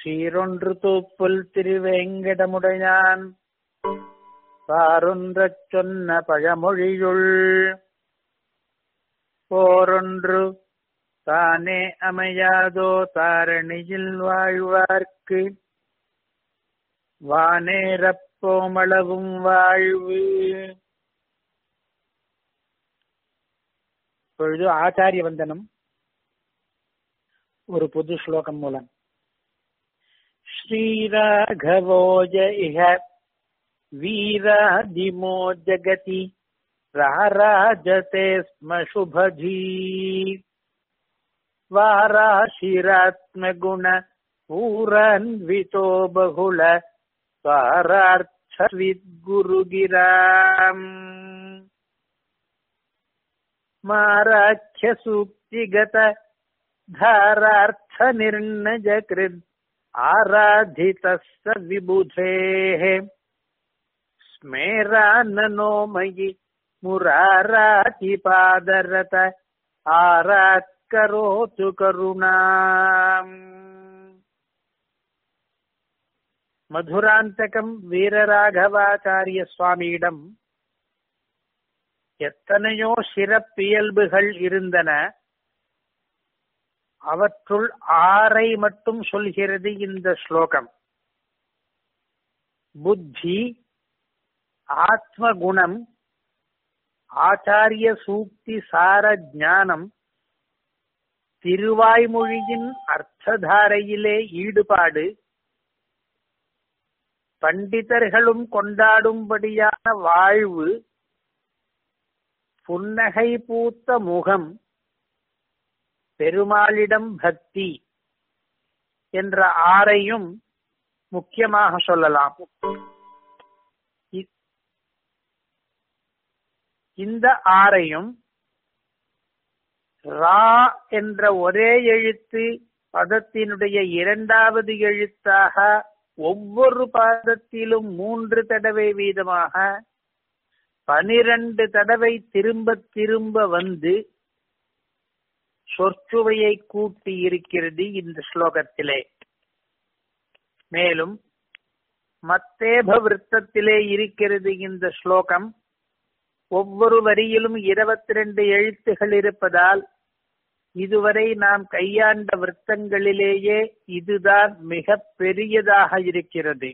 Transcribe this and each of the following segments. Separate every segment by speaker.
Speaker 1: சீரொன்று தூப்புல் திருவேங்கடமுடையான் பாரொன்றச் சொன்ன பழமொழியுள் போரொன்று தானே அமையாதோ தாரணியில் வாழ்வார்க்கு வானேரப்போமளவும் வாழ்வு இப்பொழுது ஆச்சாரிய வந்தனம் ஒரு புது ஸ்லோகம் மூலம் ஸ்ரீராഘവോജ ഇഹ വീരാദിമോ ജഗതി രാരാജത്തെ സ്മ ശുഭജീ വാരാശിരാത്മഗുണ പൂരന്വിതോ ബഹുള സ്വാരാർത്ഥവിദ്ഗുരുഗിരാം മാരാഖ്യസൂക്തിഗത धारार्थनिर्णजकृद् आराधितः स विबुधेः स्मेराननो मयि मुरारातिपादरत आरात्करोतु करुणाम् மதுராந்தகம் வீரராகவாச்சாரிய சுவாமியிடம் எத்தனையோ சிறப்பியல்புகள் இருந்தன அவற்றுள் ஆறை மட்டும் சொல்கிறது இந்த ஸ்லோகம் புத்தி ஆத்மகுணம் ஆச்சாரிய சூக்தி சார ஞானம் திருவாய்மொழியின் அர்த்ததாரையிலே ஈடுபாடு பண்டிதர்களும் கொண்டாடும்படியான வாழ்வு புன்னகை பூத்த முகம் பெருமாளிடம் பக்தி என்ற ஆறையும் முக்கியமாக சொல்லலாம் இந்த ஆறையும் ரா என்ற ஒரே எழுத்து பதத்தினுடைய இரண்டாவது எழுத்தாக ஒவ்வொரு பாதத்திலும் மூன்று தடவை வீதமாக பனிரண்டு தடவை திரும்ப திரும்ப வந்து சொற்சுவையை கூட்டி இருக்கிறது இந்த ஸ்லோகத்திலே மேலும் மத்தேப விருத்தத்திலே இருக்கிறது இந்த ஸ்லோகம் ஒவ்வொரு வரியிலும் இருபத்தி ரெண்டு எழுத்துகள் இருப்பதால் இதுவரை நாம் கையாண்ட விருத்தங்களிலேயே இதுதான் மிக பெரியதாக இருக்கிறது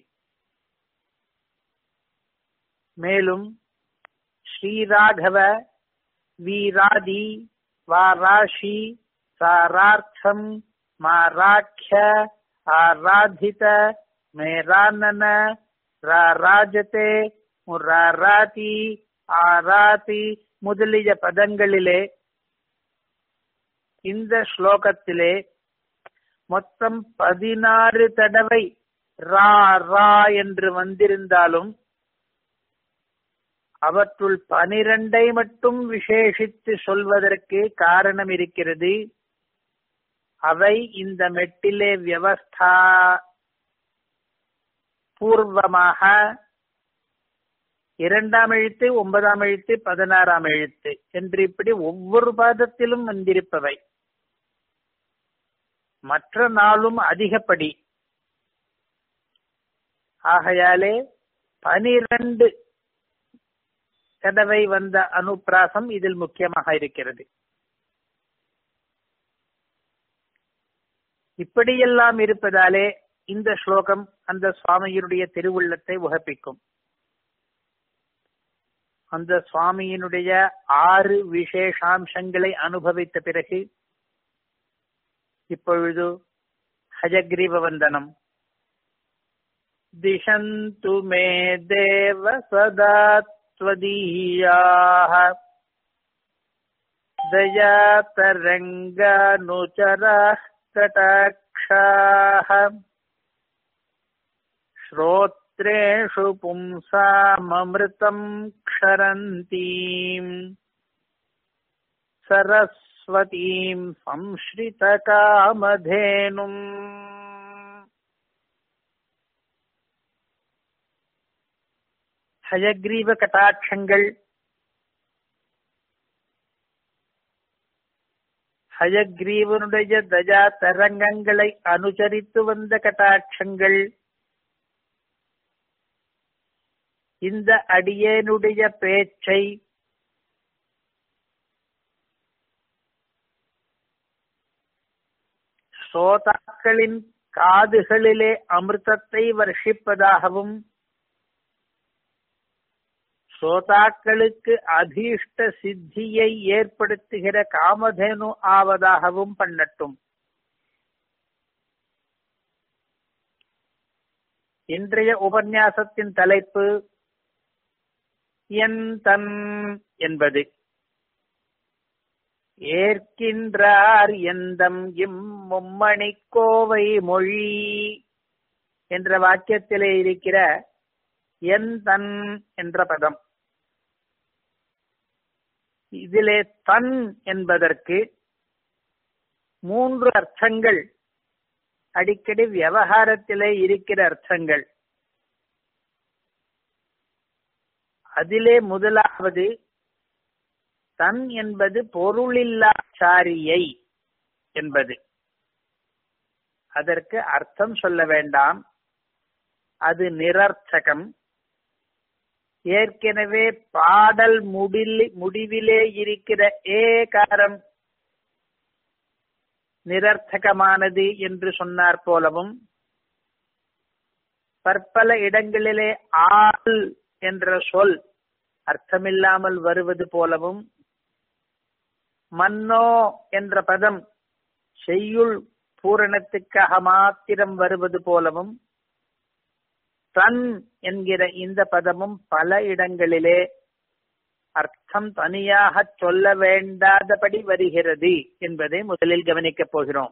Speaker 1: மேலும் ஸ்ரீராகவ வீராதி வாராஷி சாரார்த்தம் மாராட்ச ஆராதித மேரானன ராஜதே முராராதி ஆராதி முதலிய பதங்களிலே இந்த ஸ்லோகத்திலே மொத்தம் பதினாறு தடவை ரா ரா என்று வந்திருந்தாலும் அவற்றுள் பனிரெண்டை மட்டும் விசேஷித்து சொல்வதற்கு காரணம் இருக்கிறது அவை இந்த மெட்டிலே வியவஸ்தா பூர்வமாக இரண்டாம் எழுத்து ஒன்பதாம் எழுத்து பதினாறாம் எழுத்து என்று இப்படி ஒவ்வொரு பாதத்திலும் வந்திருப்பவை மற்ற நாளும் அதிகப்படி ஆகையாலே பனிரண்டு தடவை வந்த அனுப்பிராசம் இதில் முக்கியமாக இருக்கிறது இப்படியெல்லாம் இருப்பதாலே இந்த ஸ்லோகம் அந்த சுவாமியினுடைய திருவுள்ளத்தை உகப்பிக்கும் அந்த சுவாமியினுடைய ஆறு விசேஷாம்சங்களை அனுபவித்த பிறகு இப்பொழுது ஹஜக்ரீவ வந்தனம் திசந்து மே தேவ சதா त्वदीयाः दयातरङ्गानुचराः कटाक्षाः श्रोत्रेषु पुंसाममृतम् क्षरन्तीम् सरस्वतीम् संश्रितकामधेनुम् ஹயக்ரீவ கட்டாட்சங்கள் ஹயக்ரீவனுடைய தஜா தரங்கங்களை அனுசரித்து வந்த கட்டாட்சங்கள் இந்த அடியேனுடைய பேச்சை சோதாக்களின் காதுகளிலே அமிர்தத்தை வர்ஷிப்பதாகவும் சோதாக்களுக்கு அதீஷ்ட சித்தியை ஏற்படுத்துகிற காமதேனு ஆவதாகவும் பண்ணட்டும் இன்றைய உபன்யாசத்தின் தலைப்பு என் தன் என்பது ஏற்கின்றார் எந்தம் இம் மும்மணிக்கோவை மொழி என்ற வாக்கியத்திலே இருக்கிற என் தன் என்ற பதம் இதிலே தன் என்பதற்கு மூன்று அர்த்தங்கள் அடிக்கடி விவகாரத்திலே இருக்கிற அர்த்தங்கள் அதிலே முதலாவது தன் என்பது பொருளில்லா சாரியை என்பது அதற்கு அர்த்தம் சொல்ல வேண்டாம் அது நிரர்த்தகம் ஏற்கனவே பாடல் முடில் முடிவிலே இருக்கிற ஏகாரம் நிரர்த்தகமானது என்று சொன்னார் போலவும் பற்பல இடங்களிலே ஆள் என்ற சொல் அர்த்தமில்லாமல் வருவது போலவும் மன்னோ என்ற பதம் செய்யுள் பூரணத்துக்காக மாத்திரம் வருவது போலவும் தன் என்கிற இந்த பதமும் பல இடங்களிலே அர்த்தம் தனியாக சொல்ல வேண்டாதபடி வருகிறது என்பதை முதலில் கவனிக்கப் போகிறோம்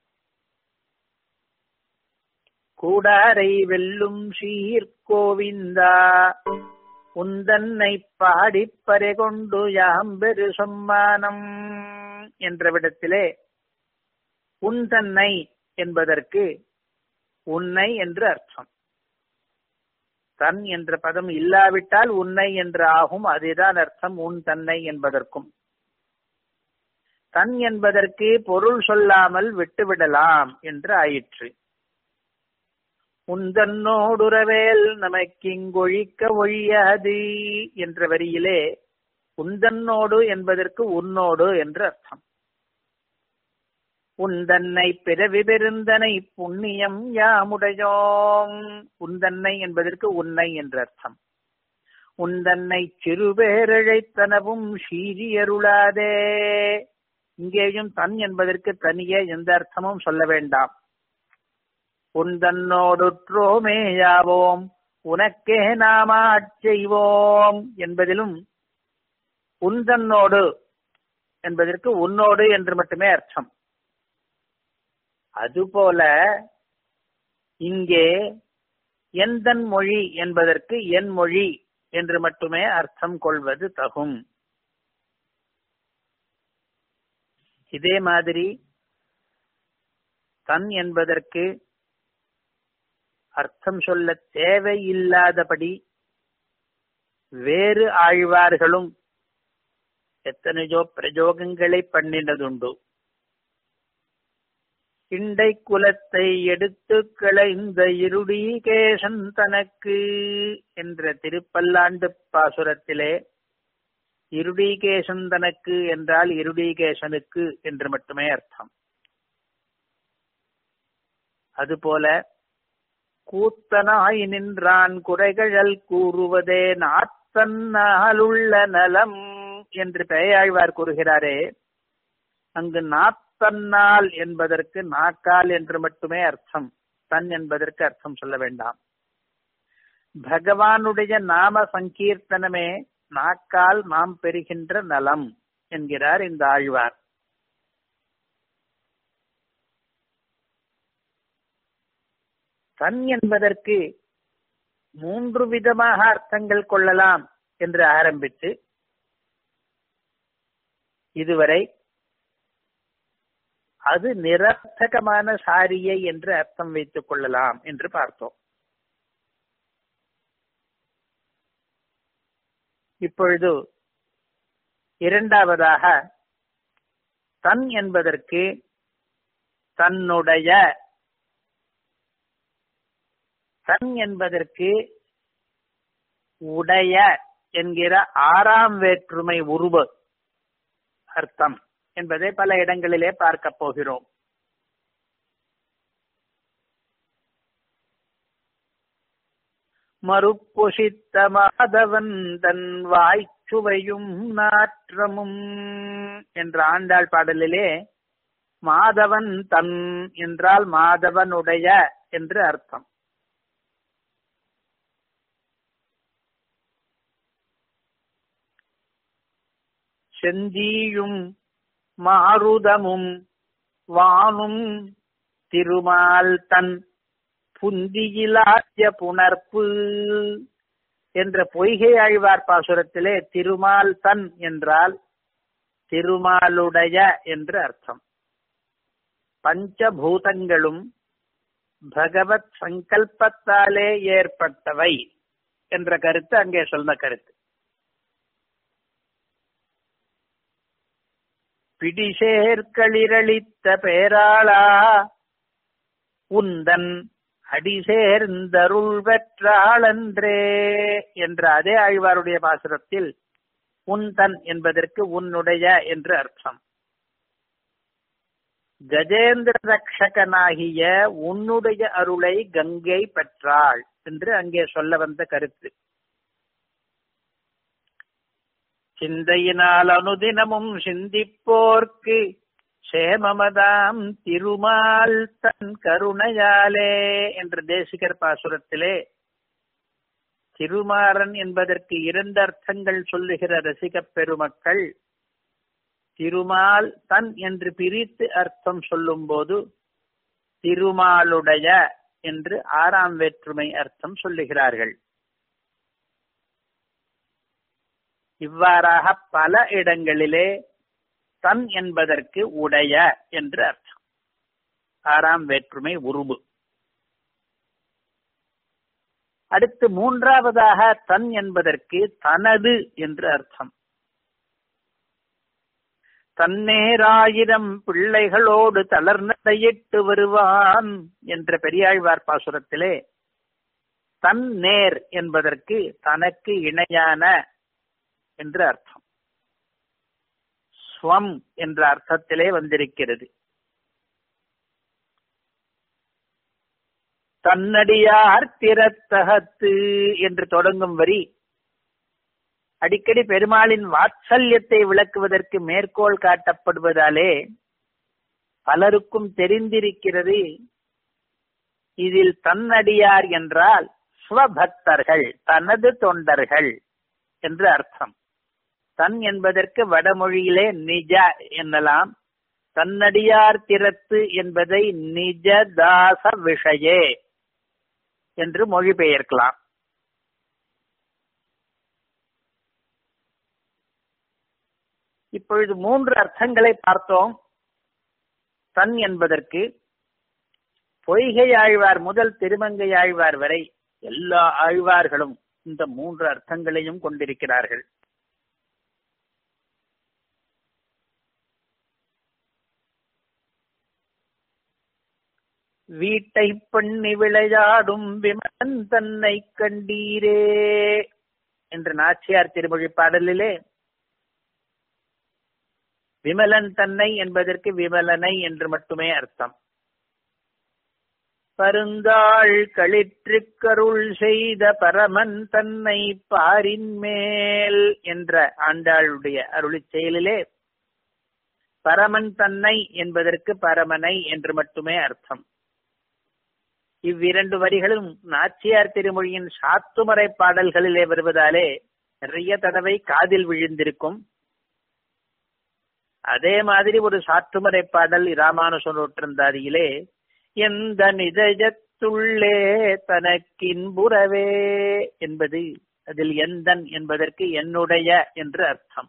Speaker 1: கூடாரை வெல்லும் சீர்கோவிந்தா உந்தன்னை பாடிப்பறை கொண்டு யாம்பெரு சம்மானம் என்ற விடத்திலே உந்தன்னை என்பதற்கு உன்னை என்று அர்த்தம் தன் என்ற பதம் இல்லாவிட்டால் உன்னை என்று ஆகும் அதுதான் அர்த்தம் உன் தன்னை என்பதற்கும் தன் என்பதற்கு பொருள் சொல்லாமல் விட்டுவிடலாம் என்று ஆயிற்று உந்தன்னோடுறவேல் நமக்கிங்கொழிக்க ஒழியாது என்ற வரியிலே உந்தன்னோடு என்பதற்கு உன்னோடு என்று அர்த்தம் உந்தன்னை பிறவி பெருந்தனை புண்ணியம் யாமுடையோம் உந்தன்னை என்பதற்கு உன்னை என்று அர்த்தம் உந்தன்னை சிறுபேரழைத்தனவும் சீரியருளாதே இங்கேயும் தன் என்பதற்கு தனியே எந்த அர்த்தமும் சொல்ல வேண்டாம் உந்தன்னோடுற்றோமேயாவோம் உனக்கே நாம செய்வோம் என்பதிலும் உந்தன்னோடு என்பதற்கு உன்னோடு என்று மட்டுமே அர்த்தம் அதுபோல இங்கே எந்தன் மொழி என்பதற்கு என் மொழி என்று மட்டுமே அர்த்தம் கொள்வது தகும் இதே மாதிரி தன் என்பதற்கு அர்த்தம் சொல்ல தேவையில்லாதபடி வேறு ஆழ்வார்களும் எத்தனையோ பிரயோகங்களை பண்ணினதுண்டு இண்டை குலத்தை எடுத்து களைந்த இருடீகேசன் தனக்கு என்ற திருப்பல்லாண்டு பாசுரத்திலே இருடீகேசன் தனக்கு என்றால் இருடீகேசனுக்கு என்று மட்டுமே அர்த்தம் அதுபோல கூத்தனாய் நின்றான் குறைகழல் கூறுவதே நாத்தன்னாலுள்ள நலம் என்று பெயாழ்வார் கூறுகிறாரே அங்கு நாத்தன்னால் என்பதற்கு நாக்கால் என்று மட்டுமே அர்த்தம் தன் என்பதற்கு அர்த்தம் சொல்ல வேண்டாம் பகவானுடைய நாம சங்கீர்த்தனமே நாக்கால் நாம் பெறுகின்ற நலம் என்கிறார் இந்த ஆழ்வார் தன் என்பதற்கு மூன்று விதமாக அர்த்தங்கள் கொள்ளலாம் என்று ஆரம்பித்து இதுவரை அது நிரர்த்தகமான சாரியை என்று அர்த்தம் வைத்துக் கொள்ளலாம் என்று பார்த்தோம் இப்பொழுது இரண்டாவதாக தன் என்பதற்கு தன்னுடைய தன் என்பதற்கு உடைய என்கிற ஆறாம் வேற்றுமை உருவு அர்த்தம் என்பதை பல இடங்களிலே பார்க்க போகிறோம் மறுப்பொசித்த மாதவன் தன் வாய்ச்சுவையும் நாற்றமும் என்ற ஆண்டாள் பாடலிலே மாதவன் தன் என்றால் மாதவனுடைய என்று அர்த்தம் செந்தீயும் மாருதமும் வானும் திருமால் தன் புந்தியிலாய புணர்ப்பு என்ற பொய்கை ஆழ்வார் பாசுரத்திலே திருமால் தன் என்றால் திருமாலுடைய என்று அர்த்தம் பஞ்சபூதங்களும் பகவத் சங்கல்பத்தாலே ஏற்பட்டவை என்ற கருத்து அங்கே சொன்ன கருத்து பிடிசேர்களிரளித்த பேராளா உந்தன் அடிசேர்ந்தருள் பெற்றாளன்றே என்ற அதே ஆழ்வாருடைய பாசுரத்தில் உன்தன் என்பதற்கு உன்னுடைய என்று அர்த்தம் கஜேந்திர ரக்ஷகனாகிய உன்னுடைய அருளை கங்கை பெற்றாள் என்று அங்கே சொல்ல வந்த கருத்து சிந்தையினால் அனுதினமும் சிந்திப்போர்க்கு சேமமதாம் திருமால் தன் கருணையாலே என்ற தேசிகர் பாசுரத்திலே திருமாறன் என்பதற்கு இரண்டு அர்த்தங்கள் சொல்லுகிற ரசிகப் பெருமக்கள் திருமால் தன் என்று பிரித்து அர்த்தம் சொல்லும் போது திருமாலுடைய என்று ஆறாம் வேற்றுமை அர்த்தம் சொல்லுகிறார்கள் இவ்வாறாக பல இடங்களிலே தன் என்பதற்கு உடைய என்று அர்த்தம் ஆறாம் வேற்றுமை உருபு அடுத்து மூன்றாவதாக தன் என்பதற்கு தனது என்று அர்த்தம் தன்னேராயிரம் பிள்ளைகளோடு தளர்நடையிட்டு வருவான் என்ற பெரியாழ்வார் பாசுரத்திலே தன் நேர் என்பதற்கு தனக்கு இணையான என்று அர்த்தம் ஸ்வம் என்ற அர்த்தத்திலே வந்திருக்கிறது தன்னடியார் திறத்தகத்து என்று தொடங்கும் வரி அடிக்கடி பெருமாளின் வாத்சல்யத்தை விளக்குவதற்கு மேற்கோள் காட்டப்படுவதாலே பலருக்கும் தெரிந்திருக்கிறது இதில் தன்னடியார் என்றால் ஸ்வபக்தர்கள் தனது தொண்டர்கள் என்று அர்த்தம் தன் என்பதற்கு வடமொழியிலே நிஜ என்னலாம் தன்னடியார் திறத்து என்பதை நிஜ தாச விஷயே என்று மொழிபெயர்க்கலாம் இப்பொழுது மூன்று அர்த்தங்களை பார்த்தோம் தன் என்பதற்கு பொய்கை ஆழ்வார் முதல் திருமங்கை ஆழ்வார் வரை எல்லா ஆழ்வார்களும் இந்த மூன்று அர்த்தங்களையும் கொண்டிருக்கிறார்கள் வீட்டை பண்ணி விளையாடும் விமன் தன்னை கண்டீரே என்ற நாச்சியார் திருமொழி பாடலிலே விமலன் தன்னை என்பதற்கு விமலனை என்று மட்டுமே அர்த்தம் பருந்தாள் களிற்றுக்கருள் செய்த பரமன் தன்னை பாரின் மேல் என்ற ஆண்டாளுடைய அருளி செயலிலே பரமன் தன்னை என்பதற்கு பரமனை என்று மட்டுமே அர்த்தம் இவ்விரண்டு வரிகளும் நாச்சியார் திருமொழியின் சாத்துமறை பாடல்களிலே வருவதாலே நிறைய தடவை காதில் விழுந்திருக்கும் அதே மாதிரி ஒரு சாற்றுமறை பாடல் இராமானுஷன் ஒற்றந்தாதியிலே எந்த நிதயத்துள்ளே தனக்கின்புறவே என்பது அதில் எந்தன் என்பதற்கு என்னுடைய என்று அர்த்தம்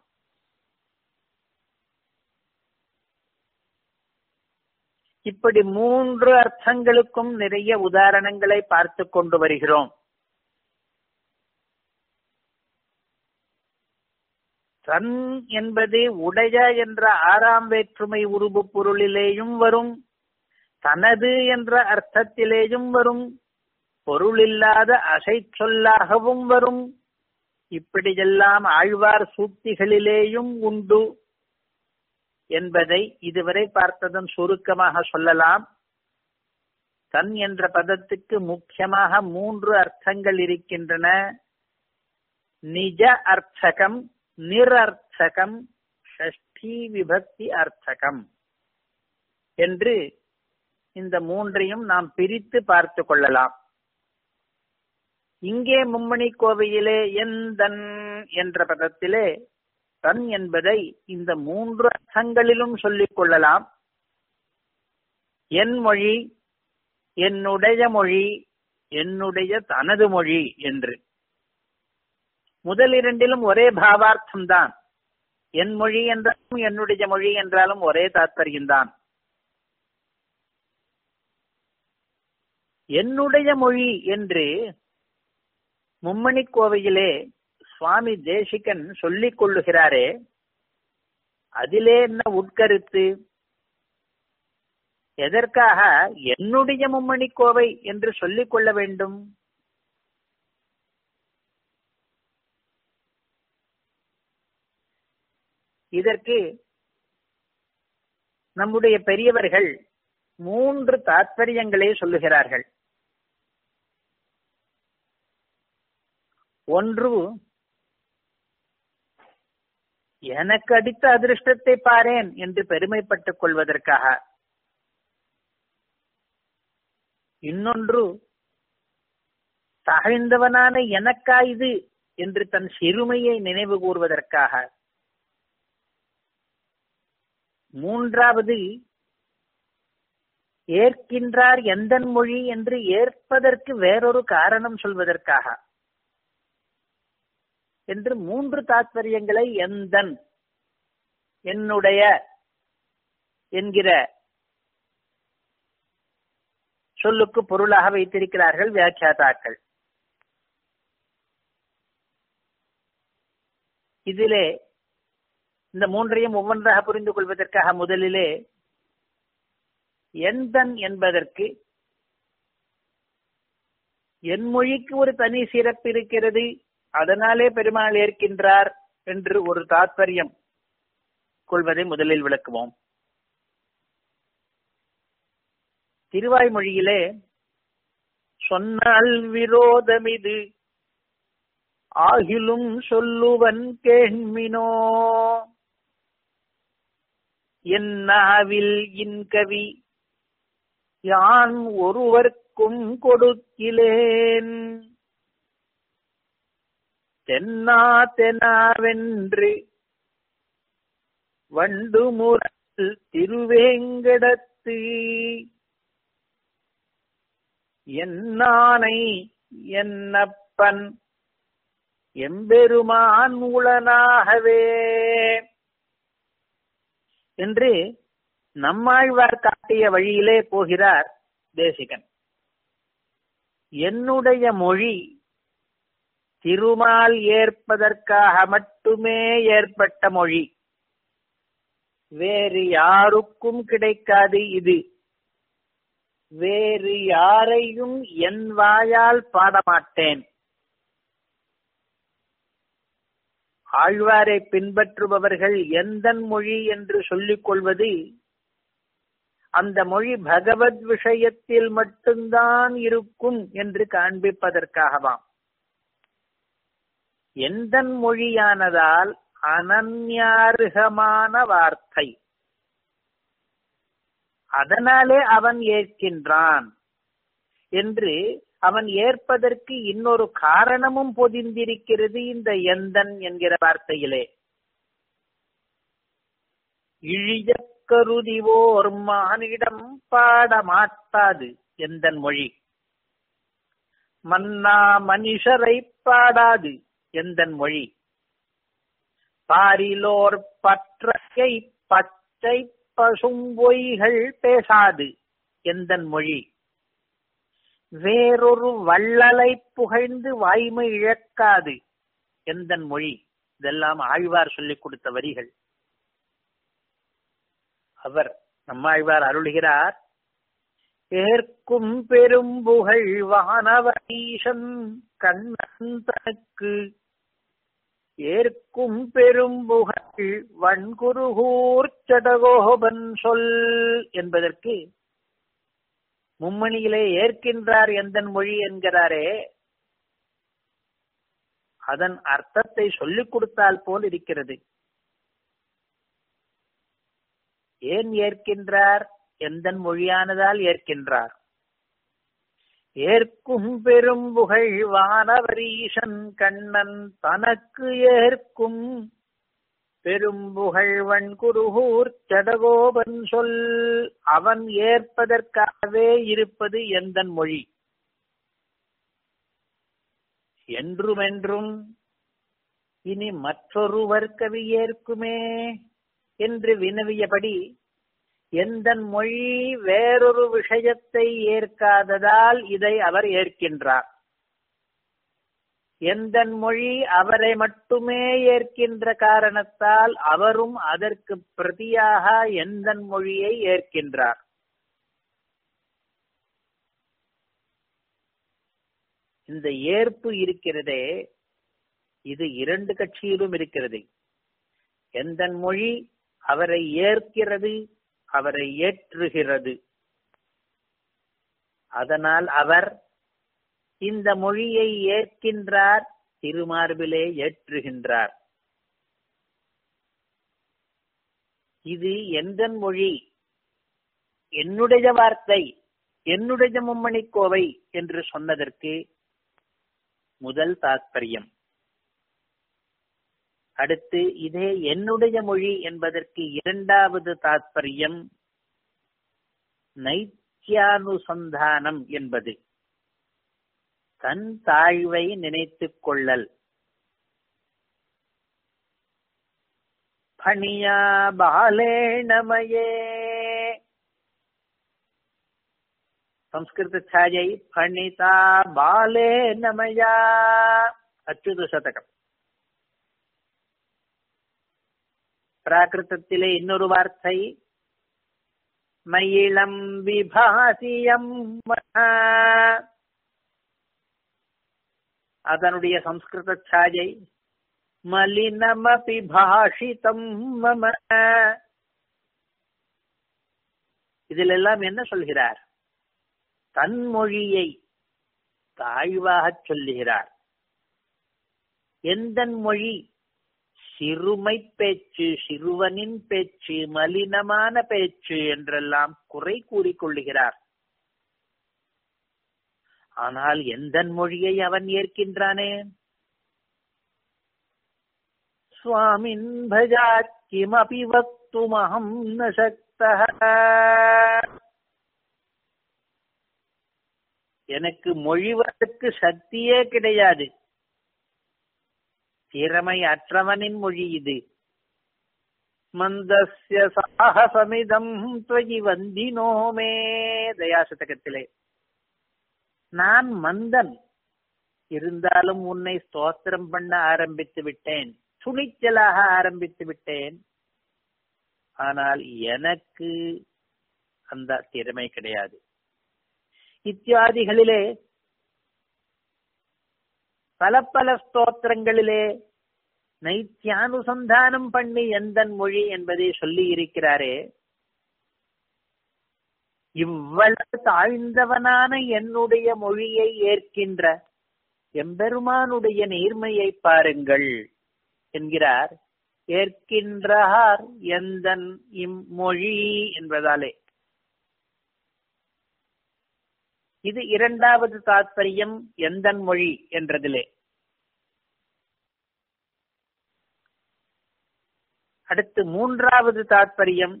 Speaker 1: இப்படி மூன்று அர்த்தங்களுக்கும் நிறைய உதாரணங்களை பார்த்து கொண்டு வருகிறோம் தன் என்பது உடைய என்ற ஆறாம் வேற்றுமை உருபு பொருளிலேயும் வரும் தனது என்ற அர்த்தத்திலேயும் வரும் பொருளில்லாத அசை சொல்லாகவும் வரும் இப்படியெல்லாம் ஆழ்வார் சூக்திகளிலேயும் உண்டு என்பதை இதுவரை பார்த்ததன் சுருக்கமாக சொல்லலாம் தன் என்ற பதத்துக்கு முக்கியமாக மூன்று அர்த்தங்கள் இருக்கின்றன நிஜ அர்த்தகம் நிரர்த்தகம் ஷஷ்டி விபக்தி அர்த்தகம் என்று இந்த மூன்றையும் நாம் பிரித்து பார்த்து கொள்ளலாம் இங்கே மும்மணி கோவையிலே எந்தன் என்ற பதத்திலே தன் என்பதை இந்த மூன்று அர்த்தங்களிலும் சொல்லிக் கொள்ளலாம் என் மொழி என்னுடைய மொழி என்னுடைய தனது மொழி என்று முதல் இரண்டிலும் ஒரே பாவார்த்தம் தான் என் மொழி என்றாலும் என்னுடைய மொழி என்றாலும் ஒரே தாத்பரியம்தான் என்னுடைய மொழி என்று மும்மணி கோவையிலே சுவாமி தேசிகன் சொல்லிக் கொள்ளுகிறாரே அதிலே என்ன உட்கருத்து எதற்காக என்னுடைய மும்மணி கோவை என்று சொல்லிக் கொள்ள வேண்டும் இதற்கு நம்முடைய பெரியவர்கள் மூன்று தாத்பரியங்களே சொல்லுகிறார்கள் ஒன்று எனக்கு அடித்த அதிர்ஷ்டத்தை பாரேன் என்று பெருமைப்பட்டுக் கொள்வதற்காக இன்னொன்று தகைந்தவனான எனக்கா இது என்று தன் சிறுமையை நினைவு கூறுவதற்காக மூன்றாவது ஏற்கின்றார் எந்தன் மொழி என்று ஏற்பதற்கு வேறொரு காரணம் சொல்வதற்காக என்று மூன்று தாத்பரியங்களை எந்தன் என்னுடைய என்கிற சொல்லுக்கு பொருளாக வைத்திருக்கிறார்கள் வியாக்கியாதாக்கள் இதிலே இந்த மூன்றையும் ஒவ்வொன்றாக புரிந்து கொள்வதற்காக முதலிலே எந்தன் என்பதற்கு என் மொழிக்கு ஒரு தனி சிறப்பு இருக்கிறது அதனாலே பெருமாள் ஏற்கின்றார் என்று ஒரு தாத்பரியம் கொள்வதை முதலில் விளக்குவோம் திருவாய்மொழியிலே சொன்னால் விரோதமிது ஆகிலும் சொல்லுவன் கேண்மினோ என்னாவில் இன்கவி யான் ஒருவர்க்கும் கொடுக்கிலேன் தென்னா தெனாவென்று வண்டு முரல் திருவேங்கடத்து என்னானை என்னப்பன் எம்பெருமான் உளனாகவே என்று நம்மாழ்வார் காட்டிய வழியிலே போகிறார் தேசிகன் என்னுடைய மொழி திருமால் ஏற்பதற்காக மட்டுமே ஏற்பட்ட மொழி வேறு யாருக்கும் கிடைக்காது இது வேறு யாரையும் என் வாயால் பாடமாட்டேன் ஆழ்வாரை பின்பற்றுபவர்கள் எந்த மொழி என்று சொல்லிக் கொள்வது அந்த மொழி பகவத் விஷயத்தில் மட்டும்தான் இருக்கும் என்று காண்பிப்பதற்காகவாம் எந்த மொழியானதால் அனன்யாருகமான வார்த்தை அதனாலே அவன் ஏற்கின்றான் என்று அவன் ஏற்பதற்கு இன்னொரு காரணமும் பொதிந்திருக்கிறது இந்த எந்தன் என்கிற வார்த்தையிலே இழிய கருதிவோர் மானிடம் பாட மாட்டாது எந்தன் மொழி மன்னா மனுஷரை பாடாது எந்தன் மொழி பாரிலோர் பற்றையை பச்சை பசும் பொய்கள் பேசாது எந்தன் மொழி வேறொரு வள்ளலை புகழ்ந்து வாய்மை இழக்காது எந்தன் மொழி இதெல்லாம் ஆழ்வார் சொல்லிக் கொடுத்த வரிகள் அவர் நம்மாழ்வார் அருளுகிறார் ஏற்கும் பெரும் புகழ் வானவீசன் கண்ணன் தனக்கு ஏற்கும் பெரும் புகழ் வன்குருகூர் சடகோபன் சொல் என்பதற்கு மும்மணியிலே ஏற்கின்றார் எந்தன் மொழி என்கிறாரே அதன் அர்த்தத்தை சொல்லிக் கொடுத்தால் போல் இருக்கிறது ஏன் ஏற்கின்றார் எந்தன் மொழியானதால் ஏற்கின்றார் ஏற்கும் பெரும் புகழ் வானவரீசன் கண்ணன் தனக்கு ஏற்கும் பெரும் புகழ்வன் குருகூர் சடகோபன் சொல் அவன் ஏற்பதற்காகவே இருப்பது எந்தன் மொழி என்றுமென்றும் இனி மற்றொருவர் கவி ஏற்குமே என்று வினவியபடி எந்தன் மொழி வேறொரு விஷயத்தை ஏற்காததால் இதை அவர் ஏற்கின்றார் எந்தன் மொழி அவரை மட்டுமே ஏற்கின்ற காரணத்தால் அவரும் அதற்கு பிரதியாக எந்தன் மொழியை ஏற்கின்றார் இந்த ஏற்பு இருக்கிறதே இது இரண்டு கட்சியிலும் இருக்கிறது எந்தன் மொழி அவரை ஏற்கிறது அவரை ஏற்றுகிறது அதனால் அவர் இந்த மொழியை ஏற்கின்றார் திருமார்பிலே ஏற்றுகின்றார் இது எந்தன் மொழி என்னுடைய வார்த்தை என்னுடைய மும்மணி கோவை என்று சொன்னதற்கு முதல் தாத்பரியம் அடுத்து இதே என்னுடைய மொழி என்பதற்கு இரண்டாவது தாத்பரியம் நைத்தியானுசந்தானம் என்பது தன் தாழ்வை நினைத்துக் கொள்ளல் பணியா பாலேணமயே ಸಂಸ್ಕೃತ ಛಾಯೈ ಫಣಿತಾ ಬಾಲೇ ನಮಯ அச்சுத சதகம் பிராகிருதத்திலே இன்னொரு வார்த்தை மயிலம் விபாசியம் அதனுடைய சம்ஸ்கிருத சாஜை மலினமபி பாஷிதம் மம இதில் எல்லாம் என்ன சொல்கிறார் தன் மொழியை தாழ்வாக சொல்லுகிறார் எந்த மொழி சிறுமை பேச்சு சிறுவனின் பேச்சு மலினமான பேச்சு என்றெல்லாம் குறை கூறிக்கொள்ளுகிறார் ஆனால் எந்த மொழியை அவன் ஏற்கின்றானே சுவாமின் பஜாத் கிமபி வக்துமஹம் ந சக்தः எனக்கு மொழிவதற்கு சக்தியே கிடையாது திறமை அற்றவனின் மொழி இது மந்தஸ்ய சாகசமிதம் துவயி வந்தினோமே தயாசதகத்திலே நான் மந்தன் இருந்தாலும் உன்னை ஸ்தோத்திரம் பண்ண ஆரம்பித்து விட்டேன் துணிச்சலாக ஆரம்பித்து விட்டேன் ஆனால் எனக்கு அந்த திறமை கிடையாது இத்தியாதிகளிலே பல பல ஸ்தோத்திரங்களிலே நைத்தியானுசந்தானம் பண்ணி எந்தன் மொழி என்பதை சொல்லி இருக்கிறாரே இவ்வளவு தாழ்ந்தவனான என்னுடைய மொழியை ஏற்கின்ற எம்பெருமானுடைய நேர்மையை பாருங்கள் என்கிறார் ஏற்கின்றார் எந்தன் இம்மொழி என்பதாலே இது இரண்டாவது தாத்பரியம் எந்தன் மொழி என்றதிலே அடுத்து மூன்றாவது தாத்பரியம்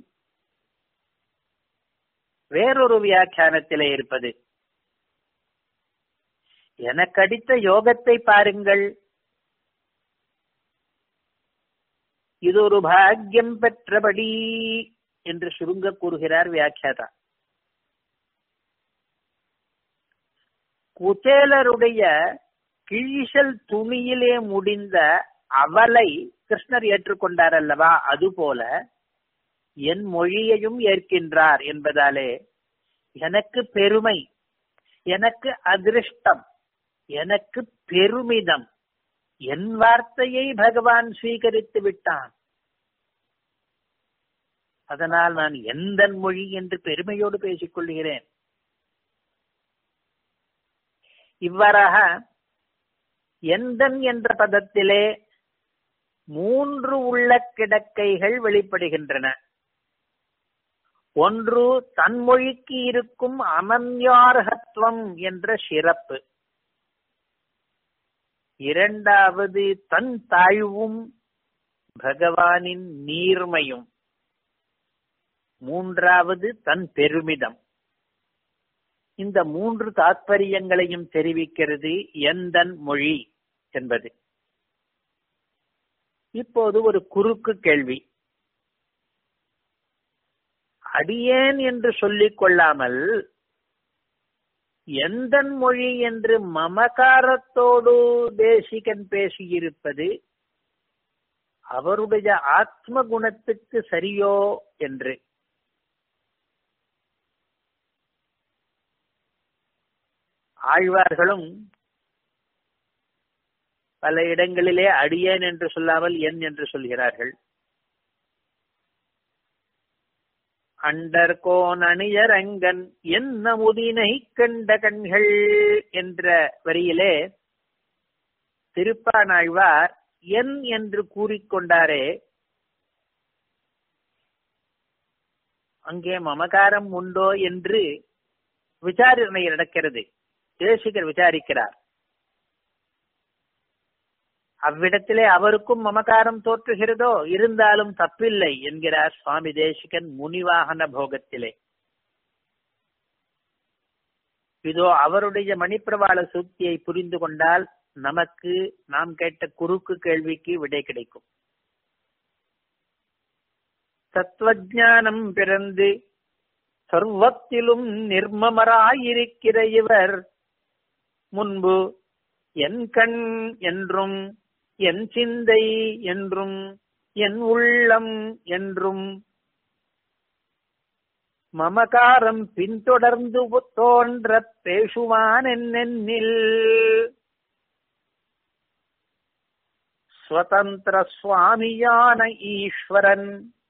Speaker 1: வேறொரு வியாக்கியானத்திலே இருப்பது எனக்கு அடித்த யோகத்தை பாருங்கள் இது ஒரு பாக்கியம் பெற்றபடி என்று சுருங்க கூறுகிறார் வியாக்கியாதா குச்சேலருடைய கிழிசல் துணியிலே முடிந்த அவளை கிருஷ்ணர் ஏற்றுக்கொண்டார் அல்லவா அதுபோல என் மொழியையும் ஏற்கின்றார் என்பதாலே எனக்கு பெருமை எனக்கு அதிருஷ்டம் எனக்கு பெருமிதம் என் வார்த்தையை பகவான் ஸ்வீகரித்து விட்டான் அதனால் நான் எந்த மொழி என்று பெருமையோடு பேசிக் கொள்கிறேன் இவ்வாறாக எந்தன் என்ற பதத்திலே மூன்று உள்ள கிடக்கைகள் வெளிப்படுகின்றன ஒன்று தன்மொழிக்கு இருக்கும் அனன்யார்கத்துவம் என்ற சிறப்பு இரண்டாவது தன் தாழ்வும் பகவானின் நீர்மையும் மூன்றாவது தன் பெருமிதம் இந்த மூன்று தாத்பரியங்களையும் தெரிவிக்கிறது எந்தன் மொழி என்பது இப்போது ஒரு குறுக்கு கேள்வி அடியேன் என்று சொல்லிக் கொள்ளாமல் எந்த மொழி என்று மமகாரத்தோடு தேசிகன் பேசியிருப்பது அவருடைய ஆத்ம குணத்துக்கு சரியோ என்று ஆழ்வார்களும் பல இடங்களிலே அடியேன் என்று சொல்லாமல் என் என்று சொல்கிறார்கள் அண்டர்கோன் அணியரங்கன் என்ன முதினை கண்ட கண்கள் என்ற வரியிலே திருப்பானாழ்வார் என் என்று கூறிக்கொண்டாரே அங்கே மமகாரம் உண்டோ என்று விசாரணை நடக்கிறது தேசிகர் விசாரிக்கிறார் அவ்விடத்திலே அவருக்கும் மமகாரம் தோற்றுகிறதோ இருந்தாலும் தப்பில்லை என்கிறார் சுவாமி தேசிகன் முனிவாகன போகத்திலே இதோ அவருடைய மணிப்பிரவாள சூக்தியை புரிந்து கொண்டால் நமக்கு நாம் கேட்ட குறுக்கு கேள்விக்கு விடை கிடைக்கும் தத்துவஜானம் பிறந்து சர்வத்திலும் நிர்மமராயிருக்கிற இவர் முன்பு என் கண் என்றும் என் சிந்தை என்றும் என் உள்ளம் என்றும் மமகாரம் பின்தொடர்ந்து தோன்ற பேசுவான் என்னென்னில் ஸ்வதந்திர சுவாமியான ஈஸ்வரன்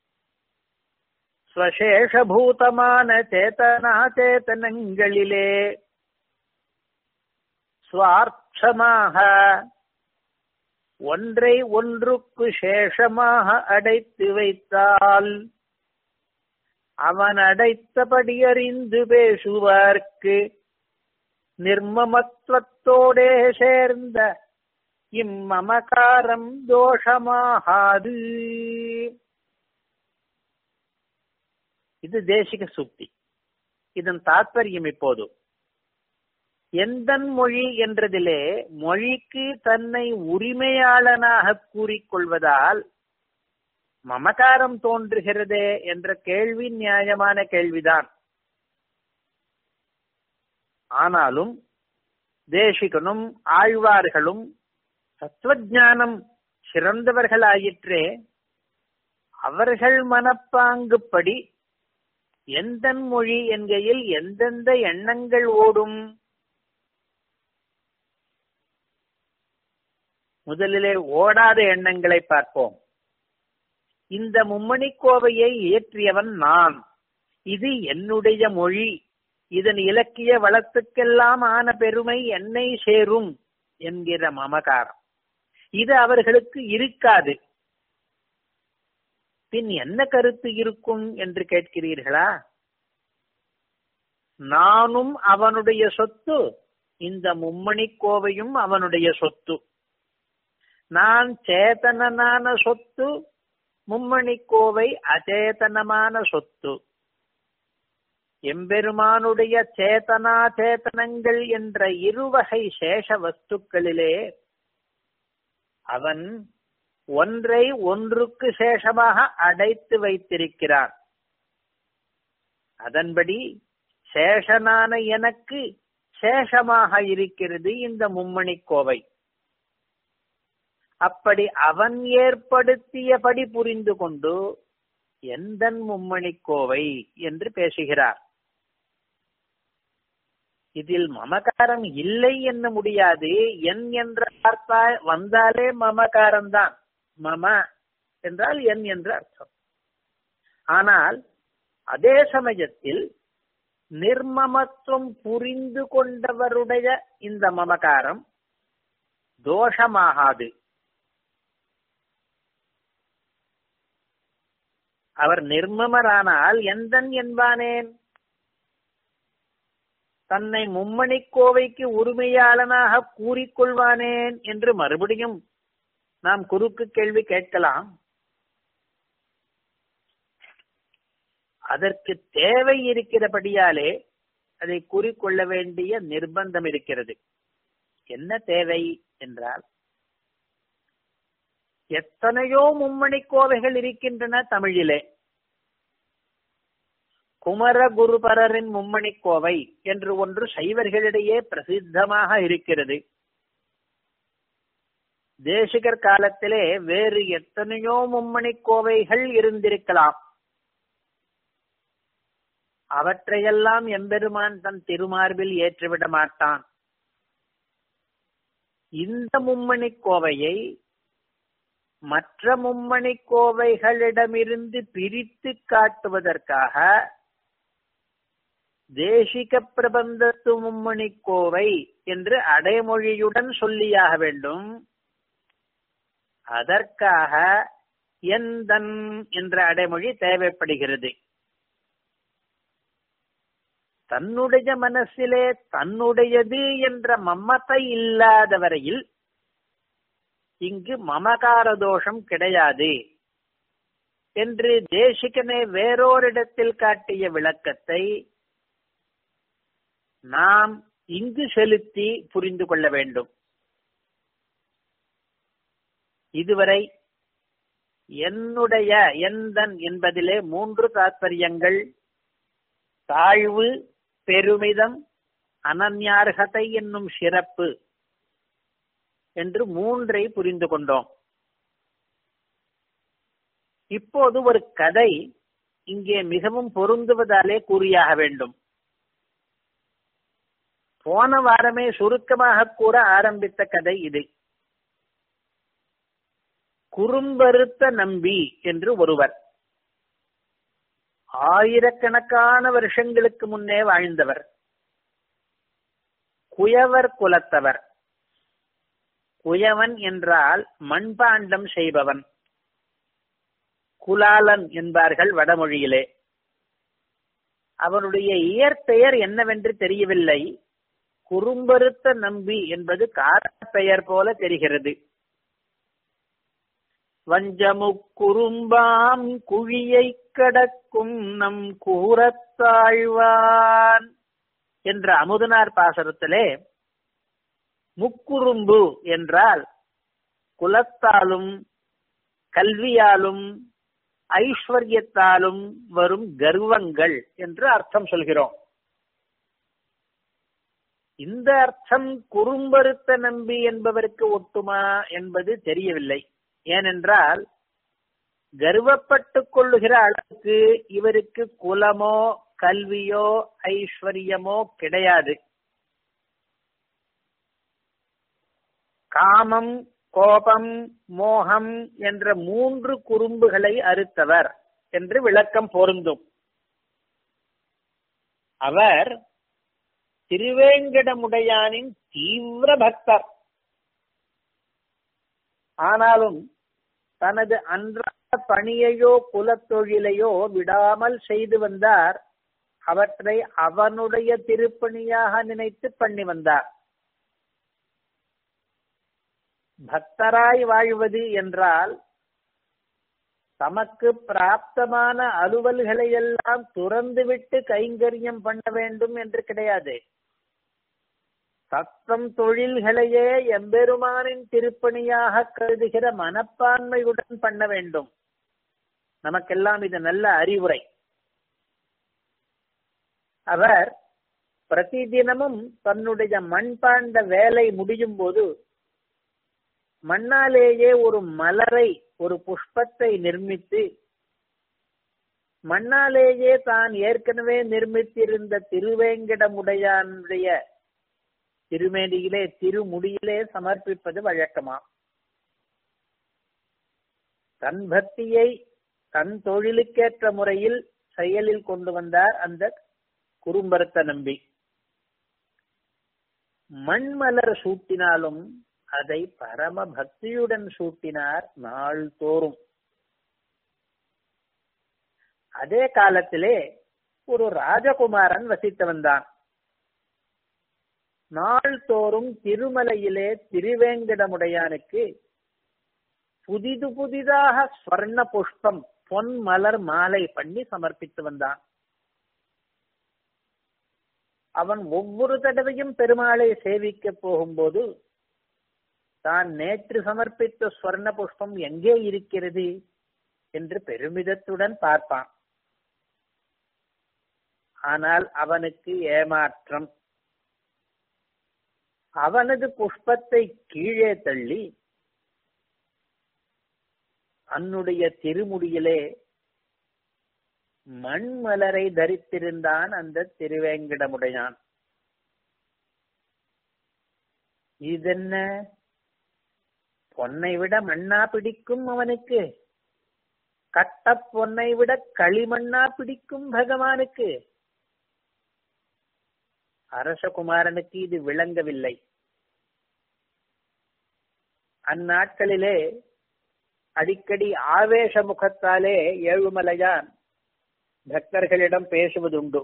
Speaker 1: ஸ்வசேஷபூதமான சேதனா சேதனங்களிலே சுவார்த்தமாக ஒன்றை ஒன்றுக்கு சேஷமாக அடைத்து வைத்தால் அவன் அடைத்தபடி அறிந்து பேசுவார்க்கு நிர்மமத்துவத்தோடே சேர்ந்த இம்மமகாரம் தோஷமாகாது இது தேசிக சுக்தி இதன் தாத்பரியம் இப்போது எந்த மொழி என்றதிலே மொழிக்கு தன்னை உரிமையாளனாக கூறிக்கொள்வதால் மமகாரம் தோன்றுகிறதே என்ற கேள்வி நியாயமான கேள்விதான் ஆனாலும் தேசிகனும் ஆழ்வார்களும் தத்துவஜானம் சிறந்தவர்களாயிற்றே அவர்கள் மனப்பாங்குப்படி எந்த மொழி என்கையில் எந்தெந்த எண்ணங்கள் ஓடும் முதலிலே ஓடாத எண்ணங்களை பார்ப்போம் இந்த மும்மணி கோவையை இயற்றியவன் நான் இது என்னுடைய மொழி இதன் இலக்கிய வளத்துக்கெல்லாம் ஆன பெருமை என்னை சேரும் என்கிற மமகாரம் இது அவர்களுக்கு இருக்காது பின் என்ன கருத்து இருக்கும் என்று கேட்கிறீர்களா நானும் அவனுடைய சொத்து இந்த மும்மணி கோவையும் அவனுடைய சொத்து நான் சேதனனான சொத்து மும்மணி கோவை அச்சேதனமான சொத்து எம்பெருமானுடைய சேதனா சேதனங்கள் என்ற இருவகை சேஷ வஸ்துக்களிலே அவன் ஒன்றை ஒன்றுக்கு சேஷமாக அடைத்து வைத்திருக்கிறான் அதன்படி சேஷனான எனக்கு சேஷமாக இருக்கிறது இந்த மும்மணி கோவை அப்படி அவன் ஏற்படுத்தியபடி புரிந்து கொண்டு எந்தன் மும்மணிக்கோவை என்று பேசுகிறார் இதில் மமகாரம் இல்லை என்ன முடியாது என் என்ற வார்த்தா வந்தாலே மமகாரம் தான் மம என்றால் என் என்று அர்த்தம் ஆனால் அதே சமயத்தில் நிர்மமத்துவம் புரிந்து கொண்டவருடைய இந்த மமகாரம் தோஷமாகாது அவர் நிர்மமரானால் எந்தன் என்பானேன் தன்னை மும்மணி கோவைக்கு உரிமையாளனாக கூறிக்கொள்வானேன் என்று மறுபடியும் நாம் குறுக்கு கேள்வி கேட்கலாம் அதற்கு தேவை இருக்கிறபடியாலே அதை கூறிக்கொள்ள வேண்டிய நிர்பந்தம் இருக்கிறது என்ன தேவை என்றால் எத்தனையோ மும்மணி கோவைகள் இருக்கின்றன தமிழிலே குமர குருபரரின் மும்மணி கோவை என்று ஒன்று சைவர்களிடையே பிரசித்தமாக இருக்கிறது தேசிகர் காலத்திலே வேறு எத்தனையோ மும்மணி கோவைகள் இருந்திருக்கலாம் அவற்றையெல்லாம் எம்பெருமான் தன் திருமார்பில் ஏற்றுவிட மாட்டான் இந்த மும்மணி கோவையை மற்ற மும்மணி கோவைகளிடமிருந்து பிரித்து காட்டுவதற்காக தேசிக பிரபந்தத்து மும்மணி கோவை என்று அடைமொழியுடன் சொல்லியாக வேண்டும் அதற்காக எந்தன் என்ற அடைமொழி தேவைப்படுகிறது தன்னுடைய மனசிலே தன்னுடையது என்ற மம்மத்தை இல்லாத வரையில் இங்கு மமகார தோஷம் கிடையாது என்று தேசிகனே வேறோரிடத்தில் காட்டிய விளக்கத்தை நாம் இங்கு செலுத்தி புரிந்து கொள்ள வேண்டும் இதுவரை என்னுடைய எந்தன் என்பதிலே மூன்று தாற்பயங்கள் தாழ்வு பெருமிதம் அனன்யார்கதை என்னும் சிறப்பு என்று மூன்றை புரிந்து கொண்டோம் இப்போது ஒரு கதை இங்கே மிகவும் பொருந்துவதாலே கூறியாக வேண்டும் போன வாரமே சுருக்கமாக கூற ஆரம்பித்த கதை இது குறும்பருத்த நம்பி என்று ஒருவர் ஆயிரக்கணக்கான வருஷங்களுக்கு முன்னே வாழ்ந்தவர் குயவர் குலத்தவர் குயவன் என்றால் மண்பாண்டம் செய்பவன் குலாலன் என்பார்கள் வடமொழியிலே அவனுடைய இயற்பெயர் என்னவென்று தெரியவில்லை குறும்பருத்த நம்பி என்பது காரப்பெயர் போல தெரிகிறது வஞ்சமுக்குறும்பாம் குழியை கடக்கும் நம் கூறத்தாழ்வான் என்ற அமுதனார் பாசரத்திலே முக்குறும்பு என்றால் குலத்தாலும் கல்வியாலும் ஐஸ்வர்யத்தாலும் வரும் கர்வங்கள் என்று அர்த்தம் சொல்கிறோம் இந்த அர்த்தம் குறும்பருத்த நம்பி என்பவருக்கு ஒட்டுமா என்பது தெரியவில்லை ஏனென்றால் கர்வப்பட்டுக் கொள்ளுகிற அளவுக்கு இவருக்கு குலமோ கல்வியோ ஐஸ்வர்யமோ கிடையாது காமம் கோபம் மோகம் என்ற மூன்று குறும்புகளை அறுத்தவர் என்று விளக்கம் பொருந்தும் அவர் திருவேங்கடமுடையானின் தீவிர பக்தர் ஆனாலும் தனது அன்றாட பணியையோ குலத்தொழிலையோ விடாமல் செய்து வந்தார் அவற்றை அவனுடைய திருப்பணியாக நினைத்து பண்ணி வந்தார் பக்தராய் வாழ்வது என்றால் தமக்கு பிராப்தமான அலுவல்களை எல்லாம் துறந்துவிட்டு கைங்கரியம் பண்ண வேண்டும் என்று கிடையாது தத்தம் தொழில்களையே எம்பெருமானின் திருப்பணியாக கருதுகிற மனப்பான்மையுடன் பண்ண வேண்டும் நமக்கெல்லாம் இது நல்ல அறிவுரை அவர் பிரதிதினமும் தன்னுடைய மண்பாண்ட வேலை முடியும் போது மண்ணாலேயே ஒரு மலரை ஒரு புஷ்பத்தை நிர்மித்து மண்ணாலேயே தான் ஏற்கனவே நிர்மித்திருந்த திருவேங்கடமுடையானுடைய திருமேனியிலே திருமுடியிலே சமர்ப்பிப்பது வழக்கமா தன் பக்தியை தன் தொழிலுக்கேற்ற முறையில் செயலில் கொண்டு வந்தார் அந்த குறும்பருத்த நம்பி மண்மலர் சூட்டினாலும் அதை பரம பக்தியுடன் சூட்டினார் நாள்தோறும் அதே காலத்திலே ஒரு ராஜகுமாரன் வசித்து வந்தான் நாள்தோறும் திருமலையிலே திருவேங்கடமுடையானுக்கு புதிது புதிதாக ஸ்வர்ண புஷ்பம் பொன் மலர் மாலை பண்ணி சமர்ப்பித்து வந்தான் அவன் ஒவ்வொரு தடவையும் பெருமாளை சேவிக்க போகும்போது தான் நேற்று சமர்ப்பித்த ஸ்வர்ண புஷ்பம் எங்கே இருக்கிறது என்று பெருமிதத்துடன் பார்ப்பான் ஆனால் அவனுக்கு ஏமாற்றம் அவனது புஷ்பத்தை கீழே தள்ளி தன்னுடைய திருமுடியிலே மண்மலரை தரித்திருந்தான் அந்த திருவேங்கடமுடையான் இதென்ன பொன்னை விட மண்ணா பிடிக்கும் அவனுக்கு கட்ட பொன்னை விட களிமண்ணா பிடிக்கும் பகவானுக்கு அரசகுமாரனுக்கு இது விளங்கவில்லை அந்நாட்களிலே அடிக்கடி ஆவேச முகத்தாலே ஏழுமலையான் பக்தர்களிடம் பேசுவதுண்டு